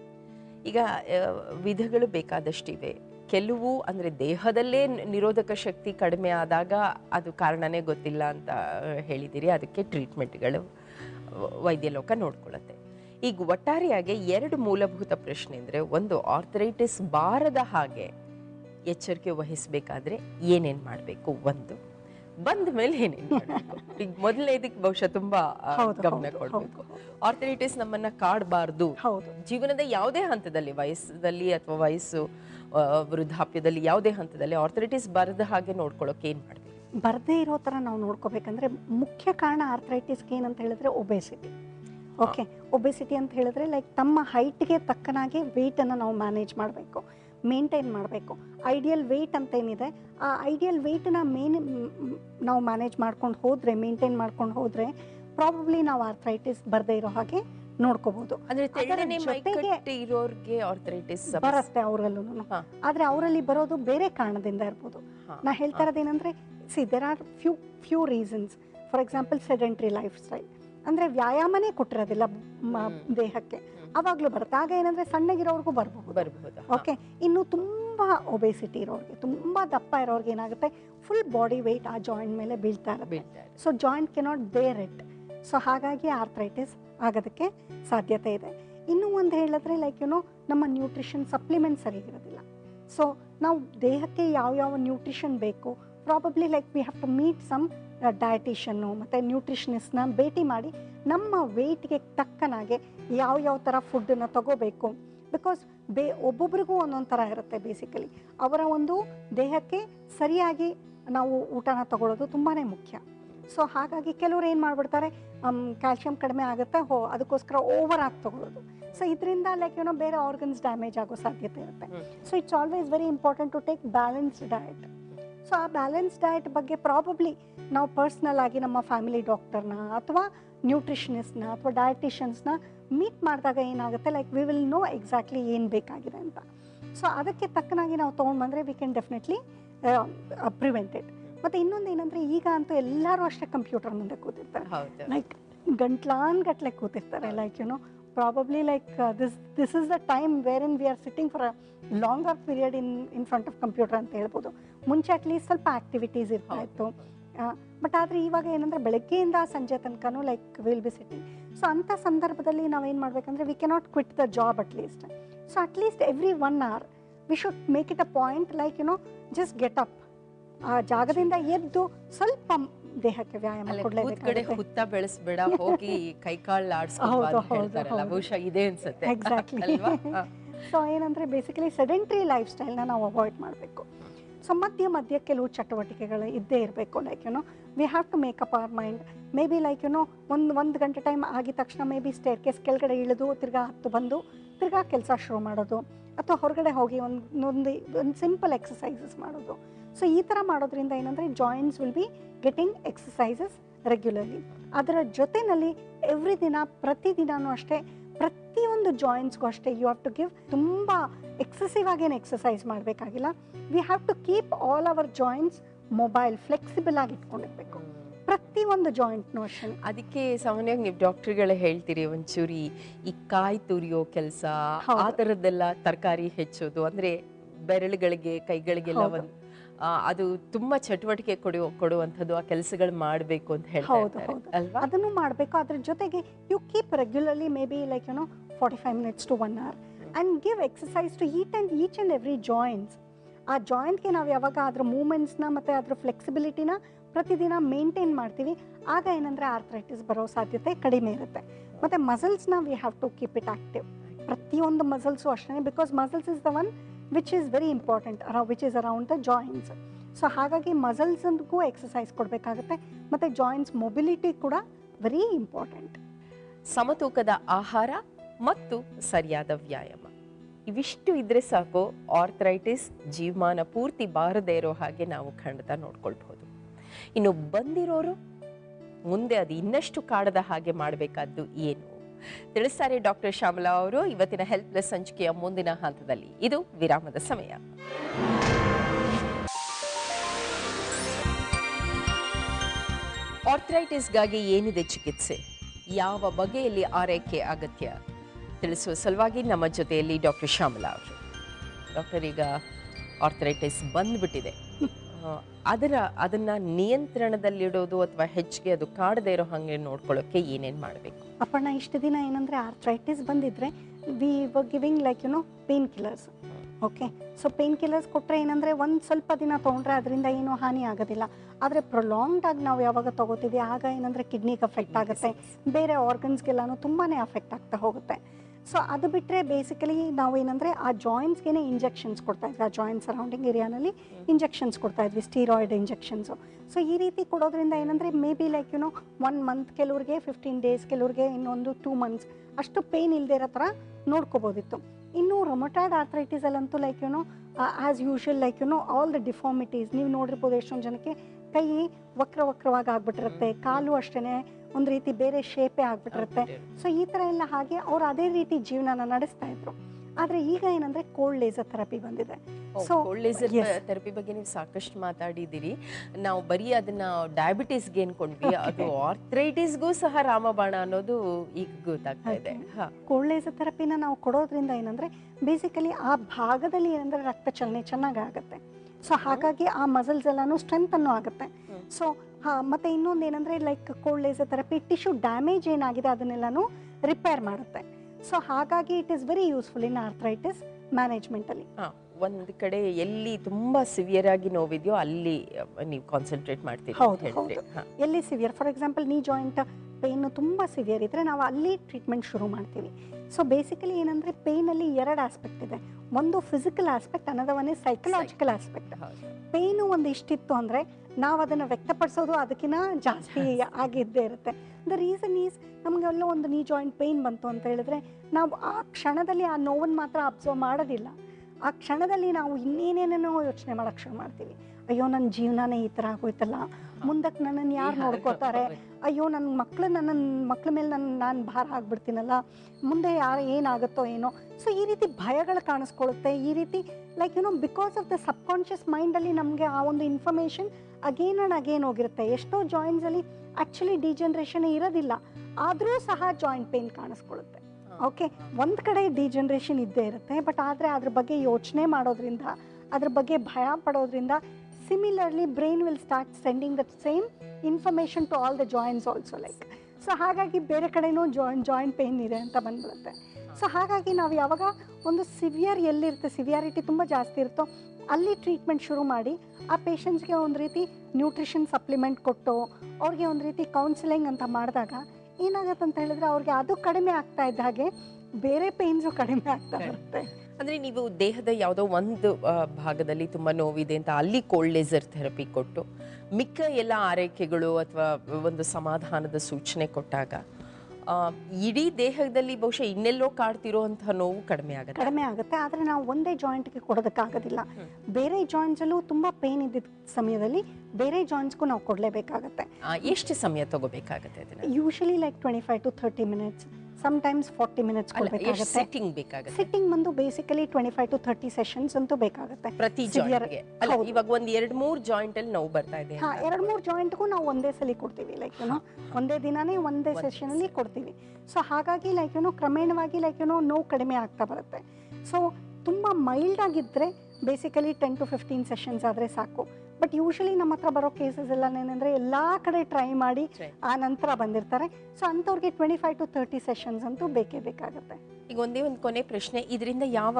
ಈಗ ಆ, ವಿಧಗಳು ಬೇಕಾದಷ್ಟಿವೆ ಕೆಲವು ಅಂದ್ರೆ ದೇಹದಲ್ಲೇ ನ- ನಿರೋಧಕ ಶಕ್ತಿ ಕಡಿಮೆ ಆದಾಗ ಅದು ಕಾರಣನೇ ಗೊತ್ತಿಲ್ಲ ಅಂತ ಆ, ಹೇಳಿದಿರಿ ಅದಕ್ಕೆ ಟ್ರೀಟ್ಮೆಂಟ್ಗಳು ವೈದ್ಯ ಲೋಕ ನೋಡ್ಕೊಳ್ಳುತ್ತೆ ಈಗ ಒಟ್ಟಾರೆಯಾಗಿ ಎರಡು ಮೂಲಭೂತ ಪ್ರಶ್ನೆ ಅಂದ್ರೆ ಒಂದು ಆರ್ಥರೈಟಿಸ್ ಬಾರದ ಹಾಗೆ ಎಚ್ಚರಿಕೆ ವಹಿಸಬೇಕಾದ್ರೆ ಏನೇನ್ ಮಾಡಬೇಕು ಒಂದು ಬಂದ ಮೇಲೆ ಏನೇನ್ ಮಾಡಬೇಕು ಈಗ ಮೊದಲನೇದಕ್ಕೆ ಬಹುಶಃ ತುಂಬಾ ಆ, ಹೌದು ಗಮನ ಹೌದು ಕೊಡಬೇಕು ಹೌದು ಆರ್ಥರೈಟಿಸ್ ನಮ್ಮನ್ನ ಕಾಡಬಾರ್ದು ಹೌದು ಜೀವನದ ಯಾವುದೇ ಹಂತದಲ್ಲಿ ವಯಸ್ಸಲ್ಲಿ ಅಥವಾ ವಯಸ್ಸು ಆ, ವೃದ್ಧಾಪ್ಯದಲ್ಲಿ ಯಾವುದೇ ಹಂತದಲ್ಲಿ ಆರ್ಥರೈಟಿಸ್ ಬರದ ಹಾಗೆ ನೋಡ್ಕೊಳ್ಳೋಕೆ ಏನ್ ಮಾಡಬೇಕು ಬರದೇ ಇರೋ ಥರ ನಾವು ನೋಡ್ಕೋಬೇಕಂದ್ರೆ ಮುಖ್ಯ ಕಾರಣ ಆರ್ಥರೈಟಿಸ್ಗೆ ಏನಂತ ಹೇಳಿದ್ರೆ ಒಬೆಸಿಟಿ ಓಕೆ ಒಬೆಸಿಟಿ ಅಂತ ಹೇಳಿದ್ರೆ ಲೈಕ್ ತಮ್ಮ ಹೈಟ್ಗೆ ತಕ್ಕನಾಗಿ ವೆಯ್ಟನ್ನು ನಾವು ಮ್ಯಾನೇಜ್ ಮಾಡಬೇಕು ಮೇಂಟೈನ್ ಮಾಡಬೇಕು ಐಡಿಯಲ್ ವೆಯ್ಟ್ ಅಂತ ಏನಿದೆ ಆ ಐಡಿಯಲ್ ವೆಯ್ಟನ್ನ ಮೇನ್ ನಾವು ಮ್ಯಾನೇಜ್ ಮಾಡ್ಕೊಂಡು ಹೋದರೆ ಮೇಂಟೈನ್ ಮಾಡ್ಕೊಂಡು ಹೋದರೆ ಪ್ರಾಬಬ್ಲಿ ನಾವು ಆರ್ಥರೈಟಿಸ್ ಬರದೇ ಇರೋ ಹಾಗೆ ನೋಡ್ಕೋಬಹುದು ಅಂದ್ರೆ ತೆಳ್ಳನೆ ಜೊತೆಗೆ- ಮೈಕಟ್ಟು ಇರೋರ್ಗೆ ಆರ್ಥರೈಟಿಸ್ ಬರುತ್ತೆ ಅವರಲ್ಲೂ ಹಾ. ಆದರೆ ಅವರಲ್ಲಿ ಬರೋದು ಬೇರೆ ಕಾರಣದಿಂದ ಇರ್ಬೋದು ನಾ ಹೇಳ್ತಾ ಇರೋದೇನೆಂದರೆ see there are few few reasons for example sedentary life style ಅಂದರೆ ವ್ಯಾಯಾಮನೇ ಕೊಟ್ಟಿರೋದಿಲ್ಲ ಮ- ಹ್ಮ್. ದೇಹಕ್ಕೆ ಅವಾಗಲೂ ಬರುತ್ತೆ ಆಗ ಏನಂದರೆ ಸಣ್ಣಗಿರೋರ್ಗೂ ಬರಬಹುದು ಬರಬಹುದು ಓಕೆ ಇನ್ನು ತುಂಬ ಒಬೆಸಿಟಿ ಇರೋರಿಗೆ ತುಂಬ ದಪ್ಪ ಇರೋರ್ಗೆ ಏನಾಗುತ್ತೆ ಫುಲ್ ಬಾಡಿ ವೆಯ್ಟ್ ಆ ಜಾಯಿಂಟ್ ಮೇಲೆ ಬೀಳ್ತಾ ಇರುತ್ತೆ ಬೀಳ್ತಾರೆ so joint cannot bear it so ಹಾಗಾಗಿ ಆರ್ಥರೈಟಿಸ್ ಆಗೋದಕ್ಕೆ ಸಾಧ್ಯತೆ ಇದೆ ಇನ್ನೂ ಒಂದು ಹೇಳಿದ್ರೆ ಲೈಕ್ ಯುನೋ ನಮ್ಮ ನ್ಯೂಟ್ರಿಷನ್ ಸಪ್ಲಿಮೆಂಟ್ ಸರಿಗಿರೋದಿಲ್ಲ ಸೊ ನಾವು ದೇಹಕ್ಕೆ ಯಾವ ಯಾವ ನ್ಯೂಟ್ರಿಷನ್ ಬೇಕು probably like we have to meet some ಡಯಟಿಷನ್ನು ಮತ್ತು ನ್ಯೂಟ್ರಿಷನಿಸ್ಟ್ನ ಭೇಟಿ ಮಾಡಿ ನಮ್ಮ ವೆಯ್ಟ್ಗೆ ತಕ್ಕನಾಗೆ ಯಾವ ಯಾವ ಥರ ಫುಡ್ಡನ್ನು ತಗೋಬೇಕು ಬಿಕಾಸ್ ಬೇ ಒಬ್ಬೊಬ್ರಿಗೂ ಒಂದೊಂದು ಥರ ಇರುತ್ತೆ ಬೇಸಿಕಲಿ ಅವರ ಒಂದು ದೇಹಕ್ಕೆ ಸರಿಯಾಗಿ ನಾವು ಊಟನ ತಗೊಳ್ಳೋದು ತುಂಬಾ ಮುಖ್ಯ ಸೊ ಹಾಗಾಗಿ ಕೆಲವರು ಏನು ಮಾಡಿಬಿಡ್ತಾರೆ ಕ್ಯಾಲ್ಶಿಯಂ ಕಡಿಮೆ ಆಗುತ್ತೆ ಹೋ ಅದಕ್ಕೋಸ್ಕರ ಓವರ್ ಆಗಿ ತಗೊಳ್ಳೋದು ಸೊ ಇದರಿಂದ ಲೈಕ್ ಏನೋ ಬೇರೆ ಆರ್ಗನ್ಸ್ ಡ್ಯಾಮೇಜ್ ಆಗೋ ಸಾಧ್ಯತೆ ಇರುತ್ತೆ hmm. So it's always very important to take balanced diet so ಆ ಬ್ಯಾಲೆನ್ಸ್ ಡಯಟ್ ಬಗ್ಗೆ ಪ್ರಾಬಬ್ಲಿ ನಾವು ಪರ್ಸ್ನಲ್ ಆಗಿ ನಮ್ಮ ಫ್ಯಾಮಿಲಿ ಡಾಕ್ಟರ್ನ ಅಥವಾ ನ್ಯೂಟ್ರಿಷನಿಸ್ಟ್ನ ಅಥವಾ ಡಯಟಿಷಿಯನ್ಸ್ನ ಮೀಟ್ ಮಾಡಿದಾಗ ಏನಾಗುತ್ತೆ like we will know exactly ಏನು ಬೇಕಾಗಿದೆ ಅಂತ ಸೊ ಅದಕ್ಕೆ ತಕ್ಕನಾಗಿ ನಾವು ತೊಗೊಂಡು ಬಂದರೆ ವಿ ಕ್ಯಾನ್ ಡೆಫಿನೆಟ್ಲಿ ಪ್ರಿವೆಂಟೆಡ್ ಮತ್ತು ಇನ್ನೊಂದು ಏನಂದರೆ ಈಗ ಅಂತೂ ಎಲ್ಲರೂ ಅಷ್ಟೇ ಕಂಪ್ಯೂಟರ್ ಮುಂದೆ ಕೂತಿರ್ತಾರೆ ಹೌದು ಲೈಕ್ ಗಂಟ್ಲಾನ್ ಗಟ್ಲೆ ಕೂತಿರ್ತಾರೆ like you know probably like this this is the time where in we are sitting for a longer period in in front of computer ಅಂತ ಹೇಳ್ಬೋದು ಮುಂಚೆ ಅಟ್ಲೀಸ್ಟ್ ಸ್ವಲ್ಪ ಆಕ್ಟಿವಿಟೀಸ್ ಇರ್ತಾ ಇತ್ತು ಬಟ್ ಆದರೆ ಇವಾಗ ಏನಂದರೆ ಬೆಳಗ್ಗೆಯಿಂದ ಸಂಜೆ ತನಕನೂ like will be sitting so ಅಂಥ ಸಂದರ್ಭದಲ್ಲಿ ನಾವೇನು ಮಾಡಬೇಕಂದ್ರೆ we cannot quit the job at least so at least every one hour we should make it a point like you know just get up ಆ ಜಾಗದಿಂದ ಎದ್ದು ಸ್ವಲ್ಪ ದೇಹಕ್ಕೆ ವ್ಯಾಯಾಮ ಅಲ್ಲ ಕೂತ್ ಕಡೆ ಕೊಡಲೇಬೇಕಾಗುತ್ತೆ ಹುತ್ತ ಬೆಳೆಸ್ಬೇಡ ಹೋಗಿ ಕೈ ಕಾಳು ಆಡಿಸ್ಕೊಂಡು ಹೌದು, ಅಂತ ಹೌದು, ಹೇಳ್ತಾರಲ್ಲ ಹೌದು. ಬಹುಶಃ ಇದೆ ಅನ್ಸುತ್ತೆ Exactly. ಅಲ್ವಾ ಹ. ಸೊ ಏನಂದರೆ ಬೇಸಿಕಲಿ ಸೆಡೆಂಟ್ರಿ ಲೈಫ್ ಸ್ಟೈಲ್ನ ನಾವು ಅವಾಯ್ಡ್ ಮಾಡಬೇಕು ಸೊ ಮಧ್ಯ ಮಧ್ಯ ಕೆಲವು ಚಟುವಟಿಕೆಗಳು ಇದ್ದೇ ಇರಬೇಕು like you know we have to make up our mind may be like you know ಒಂದು ಒಂದು ಗಂಟೆ ಟೈಮ್ ಆಗಿದ ತಕ್ಷಣ ಮೇ ಬಿ ಸ್ಟೇರ್ ಕೇಸ್ ಕೆಳಗಡೆ ಇಳಿದು ತಿರ್ಗಾ ಹತ್ತು ಬಂದು ತಿರ್ಗಾ ಕೆಲಸ ಶುರು ಮಾಡೋದು ಅಥವಾ ಹೊರಗಡೆ ಹೋಗಿ ಒಂದು ಒಂದು ಒಂದು ಸಿಂಪಲ್ ಎಕ್ಸಸೈಸಸ್ ಮಾಡೋದು ಸೊ ಈ ಥರ ಮಾಡೋದ್ರಿಂದ ಏನಂದರೆ joints will be getting exercises regularly ಅದರ ಜೊತೆಯಲ್ಲಿ ಎವ್ರಿ ದಿನ ಪ್ರತಿದಿನವೂ ಅಷ್ಟೇ ಪ್ರತಿಯೊಂದು ಜಾಯಿಂಟ್ಸ್ಗೂ ಅಷ್ಟೇ ಯು ಹ್ಯಾವ್ ಟು ಗಿವ್ ತುಂಬ ಎಕ್ಸಸಿವ್ ಆಗೇನು ಎಕ್ಸಸೈಸ್ ಮಾಡಬೇಕಾಗಿಲ್ಲ we have to keep all our joints mobile flexible ಆಗಿ ಇಟ್ಕೊಂಡಿರ್ಬೇಕು ಪ್ರತಿಯೊಂದು ಜಾಯಿಂಟ್ನೂ ಅಷ್ಟೇ ಅದಕ್ಕೆ ಸಾಮಾನ್ಯವಾಗಿ ನೀವು ಡಾಕ್ಟರ್ಗಳೇ ಹೇಳ್ತೀರಿ ಒಂಚೂರಿ ಈ ಕಾಯಿ ತುರಿಯೋ ಕೆಲಸ ಹೌದು. ಆ ಥರದ್ದೆಲ್ಲ ತರಕಾರಿ ಹೆಚ್ಚೋದು ಅಂದ್ರೆ ಬೆರಳುಗಳಿಗೆ ಕೈಗಳಿಗೆಲ್ಲ ಹೌದು. ಒಂದು ಆ, ಅದು ತುಂಬಾ ಚಟುವಟಿಕೆ ಕೊಡುವ ಕೊಡುವಂಥದ್ದು ಆ ಕೆಲಸಗಳು ಮಾಡಬೇಕು ಅಂತ ಹೇಳ್ತಾ ಹೌದು, ಇರ್ತಾರೆ ಹೌದು. ಅಲ್ವಾ ಅದನ್ನು ಮಾಡಬೇಕು ಅದ್ರ ಜೊತೆಗೆ you keep regularly may be like you know forty five minutes to one hour and give exercise to each and each and every joints ಆ ಜಾಯಿಂಟ್ಗೆ ನಾವು ಯಾವಾಗ ಅದ್ರ ಮೂಮೆಂಟ್ಸ್ನ ಮತ್ತು ಅದ್ರ ಫ್ಲೆಕ್ಸಿಬಿಲಿಟಿನ ಪ್ರತಿದಿನ ಮೇಂಟೈನ್ ಮಾಡ್ತೀವಿ ಆಗ ಏನಂದರೆ ಆರ್ಥ್ರೈಟಿಸ್ ಬರೋ ಸಾಧ್ಯತೆ ಕಡಿಮೆ ಇರುತ್ತೆ ಮತ್ತು ಮಸಲ್ಸ್ನ we have to keep it active ಪ್ರತಿಯೊಂದು ಮಸಲ್ಸು ಅಷ್ಟೇ because muscles is the one which is very important ಅರೌ which is around the joints so ಹಾಗಾಗಿ ಮಸಲ್ಸ್ಗೂ ಎಕ್ಸಸೈಸ್ ಕೊಡಬೇಕಾಗುತ್ತೆ ಮತ್ತು ಜಾಯಿಂಟ್ಸ್ ಮೊಬಿಲಿಟಿ ಕೂಡ ವೆರಿ ಇಂಪಾರ್ಟೆಂಟ್ ಸಮತೂಕದ ಆಹಾರ ಮತ್ತು ಸರಿಯಾದ ವ್ಯಾಯಾಮ ಇವಿಷ್ಟು ಇದ್ರೆ ಸಾಕು ಆರ್ಥರೈಟಿಸ್ ಜೀವಮಾನ ಪೂರ್ತಿ ಬಾರದೇ ಇರೋ ಹಾಗೆ ನಾವು ಖಂಡಿತ ನೋಡ್ಕೊಳ್ಬಹುದು ಇನ್ನು ಬಂದಿರೋರು ಮುಂದೆ ಅದು ಇನ್ನಷ್ಟು ಕಾಡದ ಹಾಗೆ ಮಾಡಬೇಕಾದ್ದು ಏನು ತಿಳಿಸ್ತಾರೆ ಡಾಕ್ಟರ್ ಶ್ಯಾಮಲಾ ಅವರು ಇವತ್ತಿನ ಹೆಲ್ತ್ ಪ್ಲಸ್ ಸಂಚಿಕೆಯ ಮುಂದಿನ ಹಂತದಲ್ಲಿ ಇದು ವಿರಾಮದ ಸಮಯ ಆರ್ಥರೈಟಿಸ್ಗಾಗಿ ಏನಿದೆ ಚಿಕಿತ್ಸೆ ಯಾವ ಬಗೆಯಲ್ಲಿ ಆರೈಕೆ ಅಗತ್ಯ ತಿಳಿಸುವ ಸಲುವಾಗಿ ನಮ್ಮ ಜೊತೆಯಲ್ಲಿ ಡಾಕ್ಟರ್ ಶ್ಯಾಮಲಾ ಅವರು ಡಾಕ್ಟರ್ ಈಗ ಆರ್ಥರೈಟಿಸ್ ಬಂದ್ಬಿಟ್ಟಿದೆ ಆ, ಅದರ ಅದನ್ನ ನಿಯಂತ್ರಣದಲ್ಲಿಡೋದು ಅಥವಾ ಹೆಚ್ಚಿಗೆ ಅದು ಕಾಡದೇ ಇರೋ ಹಾಗೆ ನೋಡ್ಕೊಳ್ಳೋಕೆ ಏನೇನು ಮಾಡಬೇಕು ಅಪ್ಪಣ್ಣ ಇಷ್ಟು ದಿನ ಏನಂದರೆ ಆರ್ಥ್ರೈಟಿಸ್ ಬಂದಿದ್ರೆ we we giving like you know pain killers okay so pain killers ಕೊಟ್ಟರೆ ಏನಂದರೆ ಒಂದು ಸ್ವಲ್ಪ ದಿನ ತೊಗೊಂಡ್ರೆ ಅದರಿಂದ ಏನೂ ಹಾನಿ ಆಗೋದಿಲ್ಲ ಆದರೆ ಪ್ರೊಲಾಂಗ್ಡ್ ಆಗಿ ನಾವು ಯಾವಾಗ ತಗೋತೀವಿ ಆಗ ಏನಂದರೆ ಕಿಡ್ನಿಗೆ ಅಫೆಕ್ಟ್ ಆಗುತ್ತೆ ಬೇರೆ ಆರ್ಗನ್ಸ್ಗೆಲ್ಲನೂ ತುಂಬಾ ಅಫೆಕ್ಟ್ ಆಗ್ತಾ ಹೋಗುತ್ತೆ ಸೊ ಅದು ಬಿಟ್ಟರೆ ಬೇಸಿಕಲಿ ನಾವು ಏನಂದರೆ ಆ ಜಾಯಿಂಟ್ಸ್ಗೆ ಇಂಜೆಕ್ಷನ್ಸ್ ಕೊಡ್ತಾ ಇದ್ವಿ ಆ ಜಾಯಿಂಟ್ ಸರೌಂಡಿಂಗ್ ಏರಿಯಾನಲ್ಲಿ ಇಂಜೆಕ್ಷನ್ಸ್ ಕೊಡ್ತಾ ಇದ್ವಿ ಸ್ಟೀರಾಯ್ಡ್ ಇಂಜೆಕ್ಷನ್ಸು ಸೊ ಈ ರೀತಿ ಕೊಡೋದ್ರಿಂದ ಏನಂದರೆ may be like you know one month ಕೆಲವ್ರಿಗೆ ಫಿಫ್ಟೀನ್ ಡೇಸ್ ಕೆಲವ್ರಿಗೆ ಇನ್ನೊಂದು ಟೂ ಮಂತ್ಸ್ ಅಷ್ಟು ಪೇನ್ ಇಲ್ಲದೆ ಇರೋ ಥರ ನೋಡ್ಕೋಬೋದಿತ್ತು ಇನ್ನು ರೊಮೊಟೈಡ್ ಆರ್ಥರೈಟಿಸಲ್ಲಂತೂ like you know as usual like you know all the deformities ನೀವು ನೋಡಿರ್ಬೋದು ಎಷ್ಟೊಂದು ಜನಕ್ಕೆ ಕೈ ವಕ್ರ ವಕ್ರವಾಗಿ ಆಗ್ಬಿಟ್ಟಿರುತ್ತೆ ಕಾಲು ಅಷ್ಟೇ ಒಂದು ರೀತಿ ಬೇರೆ ಶೇಪೇ ಆಗ್ಬಿಟ್ಟಿರುತ್ತೆ ಸೊ ಈ ಥರ ಎಲ್ಲ ಹಾಗೆ ಅವ್ರು ಅದೇ ರೀತಿ ಜೀವನನ ನಡೆಸ್ತಾ ಇದ್ರು ಆದರೆ ಈಗ ಏನಂದರೆ ಕೋಲ್ಡ್ ಲೇಸರ್ ಥೆರಪಿ ಬಂದಿದೆ So, ಲೇಸರ್ yes. ಥೆರಪಿ ಬಗ್ಗೆ ನೀವು ಸಾಕಷ್ಟು ಮಾತಾಡಿದ್ದೀರಿ ನಾವು ಬರೀ ಅದನ್ನ ಡಯಾಬಿಟಿಸ್ಗೆ ಅನ್ಕೊಂಡ್ವಿ ಅದು ಆರ್ಥರೈಟಿಸ್ಗೂ ಸಹ ರಾಮಬಾಣ ಅನ್ನೋದು ಈಗ ಗೊತ್ತಾಗ್ತಾ ಇದೆ ಹಾ ಕೋಲ್ಡ್ ಲೇಸರ್ ಥೆರಪಿನ ನಾವು ಕೊಡೋದ್ರಿಂದ ಏನಂದರೆ ಬೇಸಿಕಲಿ ಆ ಭಾಗದಲ್ಲಿ ಏನಂದರೆ ರಕ್ತ ಚಲನೆ ಚೆನ್ನಾಗಿ ಆಗುತ್ತೆ ಸೊ ಹಾಗಾಗಿ ಆ ಮಸಲ್ಸ್ ಎಲ್ಲಾನು ಸ್ಟ್ರೆಂತ್ ಅನ್ನೋ ಆಗುತ್ತೆ ಹ್ಮ್. ಸೊ ಹಾ ಮತ್ತೆ ಇನ್ನೊಂದು ಏನಂದರೆ like cold laser therapy tissue damage ಏನಾಗಿದೆ ಅದನ್ನೆಲ್ಲನೂ ರಿಪೇರ್ ಮಾಡುತ್ತೆ ಸೊ ಹಾಗಾಗಿ it is very useful in arthritis ಮ್ಯಾನೇಜ್ಮೆಂಟಲ್ಲಿ ಹಾ ಒಂದ್ ಕಡೆ ಎಲ್ಲಿ ತುಂಬಾ ಸಿವಿಯರ್ ಆಗಿ ನೋವಿದೆಯೋ ಅಲ್ಲಿ ಅಹ್, ನೀವು ಕಾನ್ಸಂಟ್ರೇಟ್ ಮಾಡ್ತೀರಿ ಅಂತ ಹೌದು, ಹೇಳಿದ್ರಿ ಹೌದು. ಹಾ ಎಲ್ಲಿ severe for example knee joint pain ತುಂಬ ಸಿವಿಯರ್ ಇದ್ದರೆ ನಾವು ಅಲ್ಲಿ ಟ್ರೀಟ್ಮೆಂಟ್ ಶುರು ಮಾಡ್ತೀವಿ ಸೊ ಬೇಸಿಕಲಿ ಏನಂದರೆ ಪೇಯ್ನಲ್ಲಿ ಎರಡು ಆಸ್ಪೆಕ್ಟ್ ಇದೆ ಒಂದು ಫಿಸಿಕಲ್ ಆಸ್ಪೆಕ್ಟ್ ಅನ್ನೋದು ಒನ್ ಸೈಕಲಾಜಿಕಲ್ ಆಸ್ಪೆಕ್ಟ್ ಹೌದು ಪೇಯ್ನು ಒಂದು ಇಷ್ಟಿತ್ತು ಅಂದರೆ ನಾವು ಅದನ್ನು ವ್ಯಕ್ತಪಡಿಸೋದು ಅದಕ್ಕಿಂತ ಜಾಸ್ತಿ ಆಗಿದ್ದೇ ಇರುತ್ತೆ ದ ರೀಸನ್ ಈಸ್ ನಮಗೆಲ್ಲ ಒಂದು ನೀ ಜಾಯಿಂಟ್ ಪೇಯ್ನ್ ಬಂತು ಅಂತ ಹೇಳಿದ್ರೆ ನಾವು ಆ ಕ್ಷಣದಲ್ಲಿ ಆ ನೋವನ್ನು ಮಾತ್ರ ಅಬ್ಸರ್ವ್ ಮಾಡೋದಿಲ್ಲ ಆ ಕ್ಷಣದಲ್ಲಿ ನಾವು ಇನ್ನೇನೇನೇನೋ ಯೋಚನೆ ಮಾಡೋಕ್ಕೆ ಶುರು ಮಾಡ್ತೀವಿ ಅಯ್ಯೋ ನನ್ನ ಜೀವನನೇ ಈ ಥರ ಆಗೋಯ್ತಲ್ಲ ಮುಂದಕ್ಕೆ ನನ್ನನ್ನು ಯಾರು ನೋಡ್ಕೋತಾರೆ ಅಯ್ಯೋ ನನ್ನ ಮಕ್ಕಳು ನನ್ನ ಮಕ್ಳ ಮೇಲೆ ನನ್ನ ನಾನು ಭಾರ ಆಗ್ಬಿಡ್ತೀನಲ್ಲ ಮುಂದೆ ಯಾರು ಏನಾಗುತ್ತೋ ಏನೋ ಸೊ ಈ ರೀತಿ ಭಯಗಳು ಕಾಣಿಸ್ಕೊಳ್ಳುತ್ತೆ ಈ ರೀತಿ like you know because of the subconscious ಮೈಂಡಲ್ಲಿ ನಮಗೆ ಆ ಒಂದು ಇನ್ಫಾರ್ಮೇಷನ್ ಅಗೇನ್ ಆ್ಯಂಡ್ ಅಗೇನ್ ಹೋಗಿರುತ್ತೆ ಎಷ್ಟೋ ಜಾಯಿಂಟ್ಸಲ್ಲಿ ಆ್ಯಕ್ಚುಲಿ ಡಿಜನ್ರೇಷನ್ ಇರೋದಿಲ್ಲ ಆದರೂ ಸಹ ಜಾಯಿಂಟ್ ಪೇನ್ ಕಾಣಿಸ್ಕೊಳ್ಳುತ್ತೆ ಓಕೆ ಒಂದು ಕಡೆ ಡಿಜನ್ರೇಷನ್ ಇದ್ದೇ ಇರುತ್ತೆ ಬಟ್ ಆದರೆ ಅದ್ರ ಬಗ್ಗೆ ಯೋಚನೆ ಮಾಡೋದ್ರಿಂದ ಅದ್ರ ಬಗ್ಗೆ ಭಯ ಪಡೋದ್ರಿಂದ similarly brain will start sending that same information to all the joints also like so ಹಾಗಾಗಿ ಬೇರೆ ಕಡೆನೂ ಜಾಯಿಂಟ್ ಜಾಯಿಂಟ್ ಪೇಯ್ನ್ ಇದೆ ಅಂತ ಬಂದ್ಬಿಡುತ್ತೆ ಸೊ ಹಾಗಾಗಿ ನಾವು ಯಾವಾಗ ಒಂದು ಸಿವಿಯರ್ ಎಲ್ಲಿರುತ್ತೆ ಸಿವಿಯಾರಿಟಿ ತುಂಬ ಜಾಸ್ತಿ ಇರುತ್ತೋ ಅಲ್ಲಿ ಟ್ರೀಟ್ಮೆಂಟ್ ಶುರು ಮಾಡಿ ಆ ಪೇಷಂಟ್ಸ್ಗೆ ಒಂದು ರೀತಿ ನ್ಯೂಟ್ರಿಷನ್ ಸಪ್ಲಿಮೆಂಟ್ ಕೊಟ್ಟು ಅವ್ರಿಗೆ ಒಂದು ರೀತಿ ಕೌನ್ಸಿಲಿಂಗ್ ಅಂತ ಮಾಡಿದಾಗ ಏನಾಗುತ್ತೆ ಅಂತ ಹೇಳಿದ್ರೆ ಅವ್ರಿಗೆ ಅದು ಕಡಿಮೆ ಆಗ್ತಾ ಇದ್ದ ಹಾಗೆ ಬೇರೆ ಪೇನ್ಸು ಕಡಿಮೆ ಆಗ್ತಾ ಬರುತ್ತೆ ಅಂದ್ರೆ ನೀವು ದೇಹದ ಯಾವುದೋ ಒಂದು ಆ, ಭಾಗದಲ್ಲಿ ತುಂಬಾ ನೋವಿದೆ ಅಂತ ಅಲ್ಲಿ ಕೋಲ್ಡ್ ಲೇಸರ್ ಥೆರಪಿ ಕೊಟ್ಟು ಮಿಕ್ಕ ಎಲ್ಲ ಆರೈಕೆಗಳು ಅಥವಾ ಒಂದು ಸಮಾಧಾನದ ಸೂಚನೆ ಕೊಟ್ಟಾಗ ಆ, ಇಡೀ ದೇಹದಲ್ಲಿ ಬಹುಶಃ ಇನ್ನೆಲ್ಲೋ ಕಾಡ್ತಿರೋಂತಹ ನೋವು ಕಡಿಮೆ ಆಗುತ್ತೆ ಕಡಿಮೆ ಆಗುತ್ತೆ ಆದರೆ ನಾವು ಒಂದೇ ಜಾಯಿಂಟ್ಗೆ ಕೊಡೋದಕ್ಕಾಗೋದಿಲ್ಲ ಬೇರೆ ಜಾಯಿಂಟ್ಸಲ್ಲೂ ತುಂಬ ಪೇನ್ ಇದ್ದಿದ್ದ ಸಮಯದಲ್ಲಿ ಬೇರೆ ಜಾಯಿಂಟ್ಸ್ಗೂ ನಾವು ಕೊಡಲೇಬೇಕಾಗತ್ತೆ ಆ, ಎಷ್ಟು ಸಮಯ ತಗೋಬೇಕಾಗತ್ತೆ ಅದನ್ನ usually like twenty five to thirty minutes sometimes forty minutes ಅಲ್ಲ ಎಷ್ಟು ಕೊಡಬೇಕಾಗತ್ತೆ ಸಿಟ್ಟಿಂಗ್ ಬೇಕಾಗುತ್ತೆ ಸಿಟ್ಟಿಂಗ್ ಬಂದು basically twenty five to thirty sessions ಅಂತೂ ಬೇಕಾಗುತ್ತೆ ಪ್ರತಿ Severe- ಜಾಯಿಂಟ್ಗೆ ಅಲ್ಲ ಹೌದು. ಇವಾಗ ಒಂದ್ ಎರಡ್ ಮೂರ್ ಜಾಯಿಂಟ್ ಅಲ್ಲಿ ನೋವು ಬರ್ತಾ ಇದೆ ಹಾ ಅಂತ. ಎರಡು ಮೂರು ಜಾಯಿಂಟ್ಗೂ ನಾವು ಒಂದೇ ಸಲ ಕೊಡ್ತೀವಿ ಲೈಕ್ ಯುನೋ ಒಂದೇ ದಿನಾನೇ ಒಂದೇ ಒಂದೇ ಸೆಷನಲ್ಲಿ ಕೊಡ್ತೀವಿ ಸೊ ಹಾಗಾಗಿ ಲೈಕ್ ಯುನೋ ಕ್ರಮೇಣವಾಗಿ ಲೈಕ್ ಯುನೋ ನೋವು ಕಡಿಮೆ ಆಗ್ತಾ ಬರುತ್ತೆ ಸೊ ತುಂಬ ಮೈಲ್ಡ್ ಆಗಿದ್ದರೆ basically ten to fifteen sessions ಆದರೆ ಸಾಕು ಬಟ್ ಯೂಶಲಿ ನಮ್ಮ ಹತ್ರ ಬರೋ ಕೇಸಸ್ ಎಲ್ಲ ಏನಂದರೆ ಎಲ್ಲ ಕಡೆ ಟ್ರೈ ಮಾಡಿ Try. ಆ ನಂತರ ಬಂದಿರ್ತಾರೆ ಸೊ ಅಂಥವ್ರಿಗೆ twenty five to thirty sessions ಅಂತೂ ಬೇಕೇ ಬೇಕಾಗುತ್ತೆ ಈಗ ಒಂದೇ ಒಂದು ಕೊನೆ ಪ್ರಶ್ನೆ ಇದರಿಂದ ಯಾವ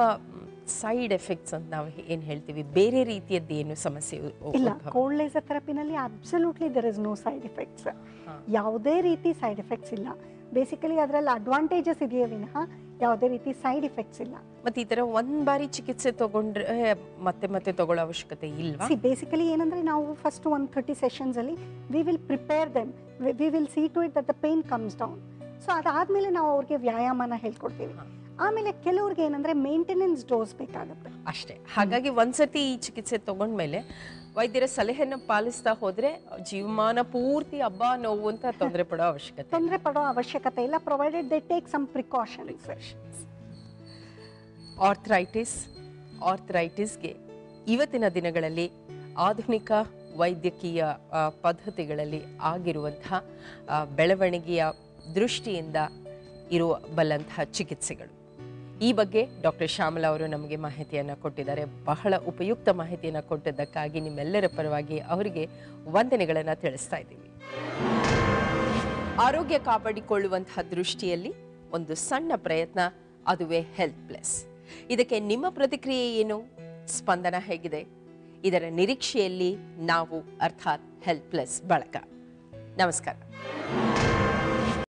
ಸೈಡ್ ಎಫೆಕ್ಟ್ಸ್ ಅಂತ ನಾವು ಏನ್ ಹೇಳ್ತೀವಿ ಬೇರೆ ರೀತಿಯದ್ದು ಏನು ಸಮಸ್ಯೆ ಉ- ಉ- ಇಲ್ಲ ಉದ್ಭವ? ಕೋಲ್ಡ್ ಲೇಸರ್ ಥೆರಪಿನಲ್ಲಿ absolutely there is no side effects ಹಾ. ಯಾವುದೇ ರೀತಿ ಸೈಡ್ ಎಫೆಕ್ಟ್ಸ್ ಇಲ್ಲ ಬೇಸಿಕಲಿ ಅದರಲ್ಲಿ ಅಡ್ವಾಂಟೇಜಸ್ ಇದೆಯೇ ವಿನಃ ಯಾವುದೇ ರೀತಿ ಸೈಡ್ ಎಫೆಕ್ಟ್ಸ್ ಇಲ್ಲ ಮತ್ತೆ ಈ ತರ ಒಂದ್ ಬಾರಿ ಚಿಕಿತ್ಸೆ ತಗೊಂಡ್ರೆ ಮತ್ತೆ ಮತ್ತೆ ತಗೊಳ್ಳೋ ಅವಶ್ಯಕತೆ ಇಲ್ವಾ ಸಿ ಬೇಸಿಕಲಿ ಏನಂದರೆ ನಾವು ಫಸ್ಟ್ ಒಂದು ಥರ್ಟಿ ಸೆಷನ್ಸಲ್ಲಿ we will prepare them we will see to it that the pain comes down so ಅದಾದಮೇಲೆ ನಾವು ಅವ್ರಿಗೆ ವ್ಯಾಯಾಮನ ಹೇಳ್ಕೊಡ್ತೀವಿ ಹಾ. ಆಮೇಲೆ ಕೆಲವ್ರಿಗೆ ಏನಂದರೆ ಮೇಂಟೆನೆನ್ಸ್ ಡೋಸ್ ಬೇಕಾಗುತ್ತೆ ಅಷ್ಟೇ ಹಾಗಾಗಿ ಒಂದ್ಸತಿ ಈ ಚಿಕಿತ್ಸೆ ತಗೊಂಡ್ಮೇಲೆ ವೈದ್ಯರ ಸಲಹೆಯನ್ನು ಪಾಲಿಸ್ತಾ ಹೋದ್ರೆ ಜೀವಮಾನ ಪೂರ್ತಿ ಹಬ್ಬ ನೋವು ಅಂತ ತೊಂದರೆ ಪಡೋ ಅವಶ್ಯಕತೆ ಇಲ್ಲ. ತೊಂದರೆ ಪಡೋ ಅವಶ್ಯಕತೆ ಇಲ್ಲ provided they take some precautions arthritis ಆರ್ಥ್ರೈಟಿಸ್ಗೆ ಇವತ್ತಿನ ದಿನಗಳಲ್ಲಿ ಆಧುನಿಕ ವೈದ್ಯಕೀಯ ಆ, ಪದ್ಧತಿಗಳಲ್ಲಿ ಆಗಿರುವಂತಹ ಆ, ಬೆಳವಣಿಗೆಯ ದೃಷ್ಟಿಯಿಂದ ಇರುವ ಬಲ್ಲಂತಹ ಚಿಕಿತ್ಸೆಗಳು ಈ ಬಗ್ಗೆ ಡಾಕ್ಟರ್ ಶ್ಯಾಮಲಾ ಅವರು ನಮಗೆ ಮಾಹಿತಿಯನ್ನು ಕೊಟ್ಟಿದ್ದಾರೆ ಬಹಳ ಉಪಯುಕ್ತ ಮಾಹಿತಿಯನ್ನು ಕೊಟ್ಟಿದ್ದಕ್ಕಾಗಿ ನಿಮ್ಮೆಲ್ಲರ ಪರವಾಗಿ ಅವರಿಗೆ ವಂದನೆಗಳನ್ನು ತಿಳಿಸ್ತಾ ಇದ್ದೀವಿ ಆರೋಗ್ಯ ಕಾಪಾಡಿಕೊಳ್ಳುವಂತಹ ದೃಷ್ಟಿಯಲ್ಲಿ ಒಂದು ಸಣ್ಣ ಪ್ರಯತ್ನ ಅದುವೇ ಹೆಲ್ತ್ ಪ್ಲಸ್ ಇದಕ್ಕೆ ನಿಮ್ಮ ಪ್ರತಿಕ್ರಿಯೆ ಏನು ಸ್ಪಂದನ ಹೇಗಿದೆ ಇದರ ನಿರೀಕ್ಷೆಯಲ್ಲಿ ನಾವು ಅರ್ಥಾತ್ ಹೆಲ್ತ್ ಪ್ಲಸ್ ಬಳಕ ನಮಸ್ಕಾರ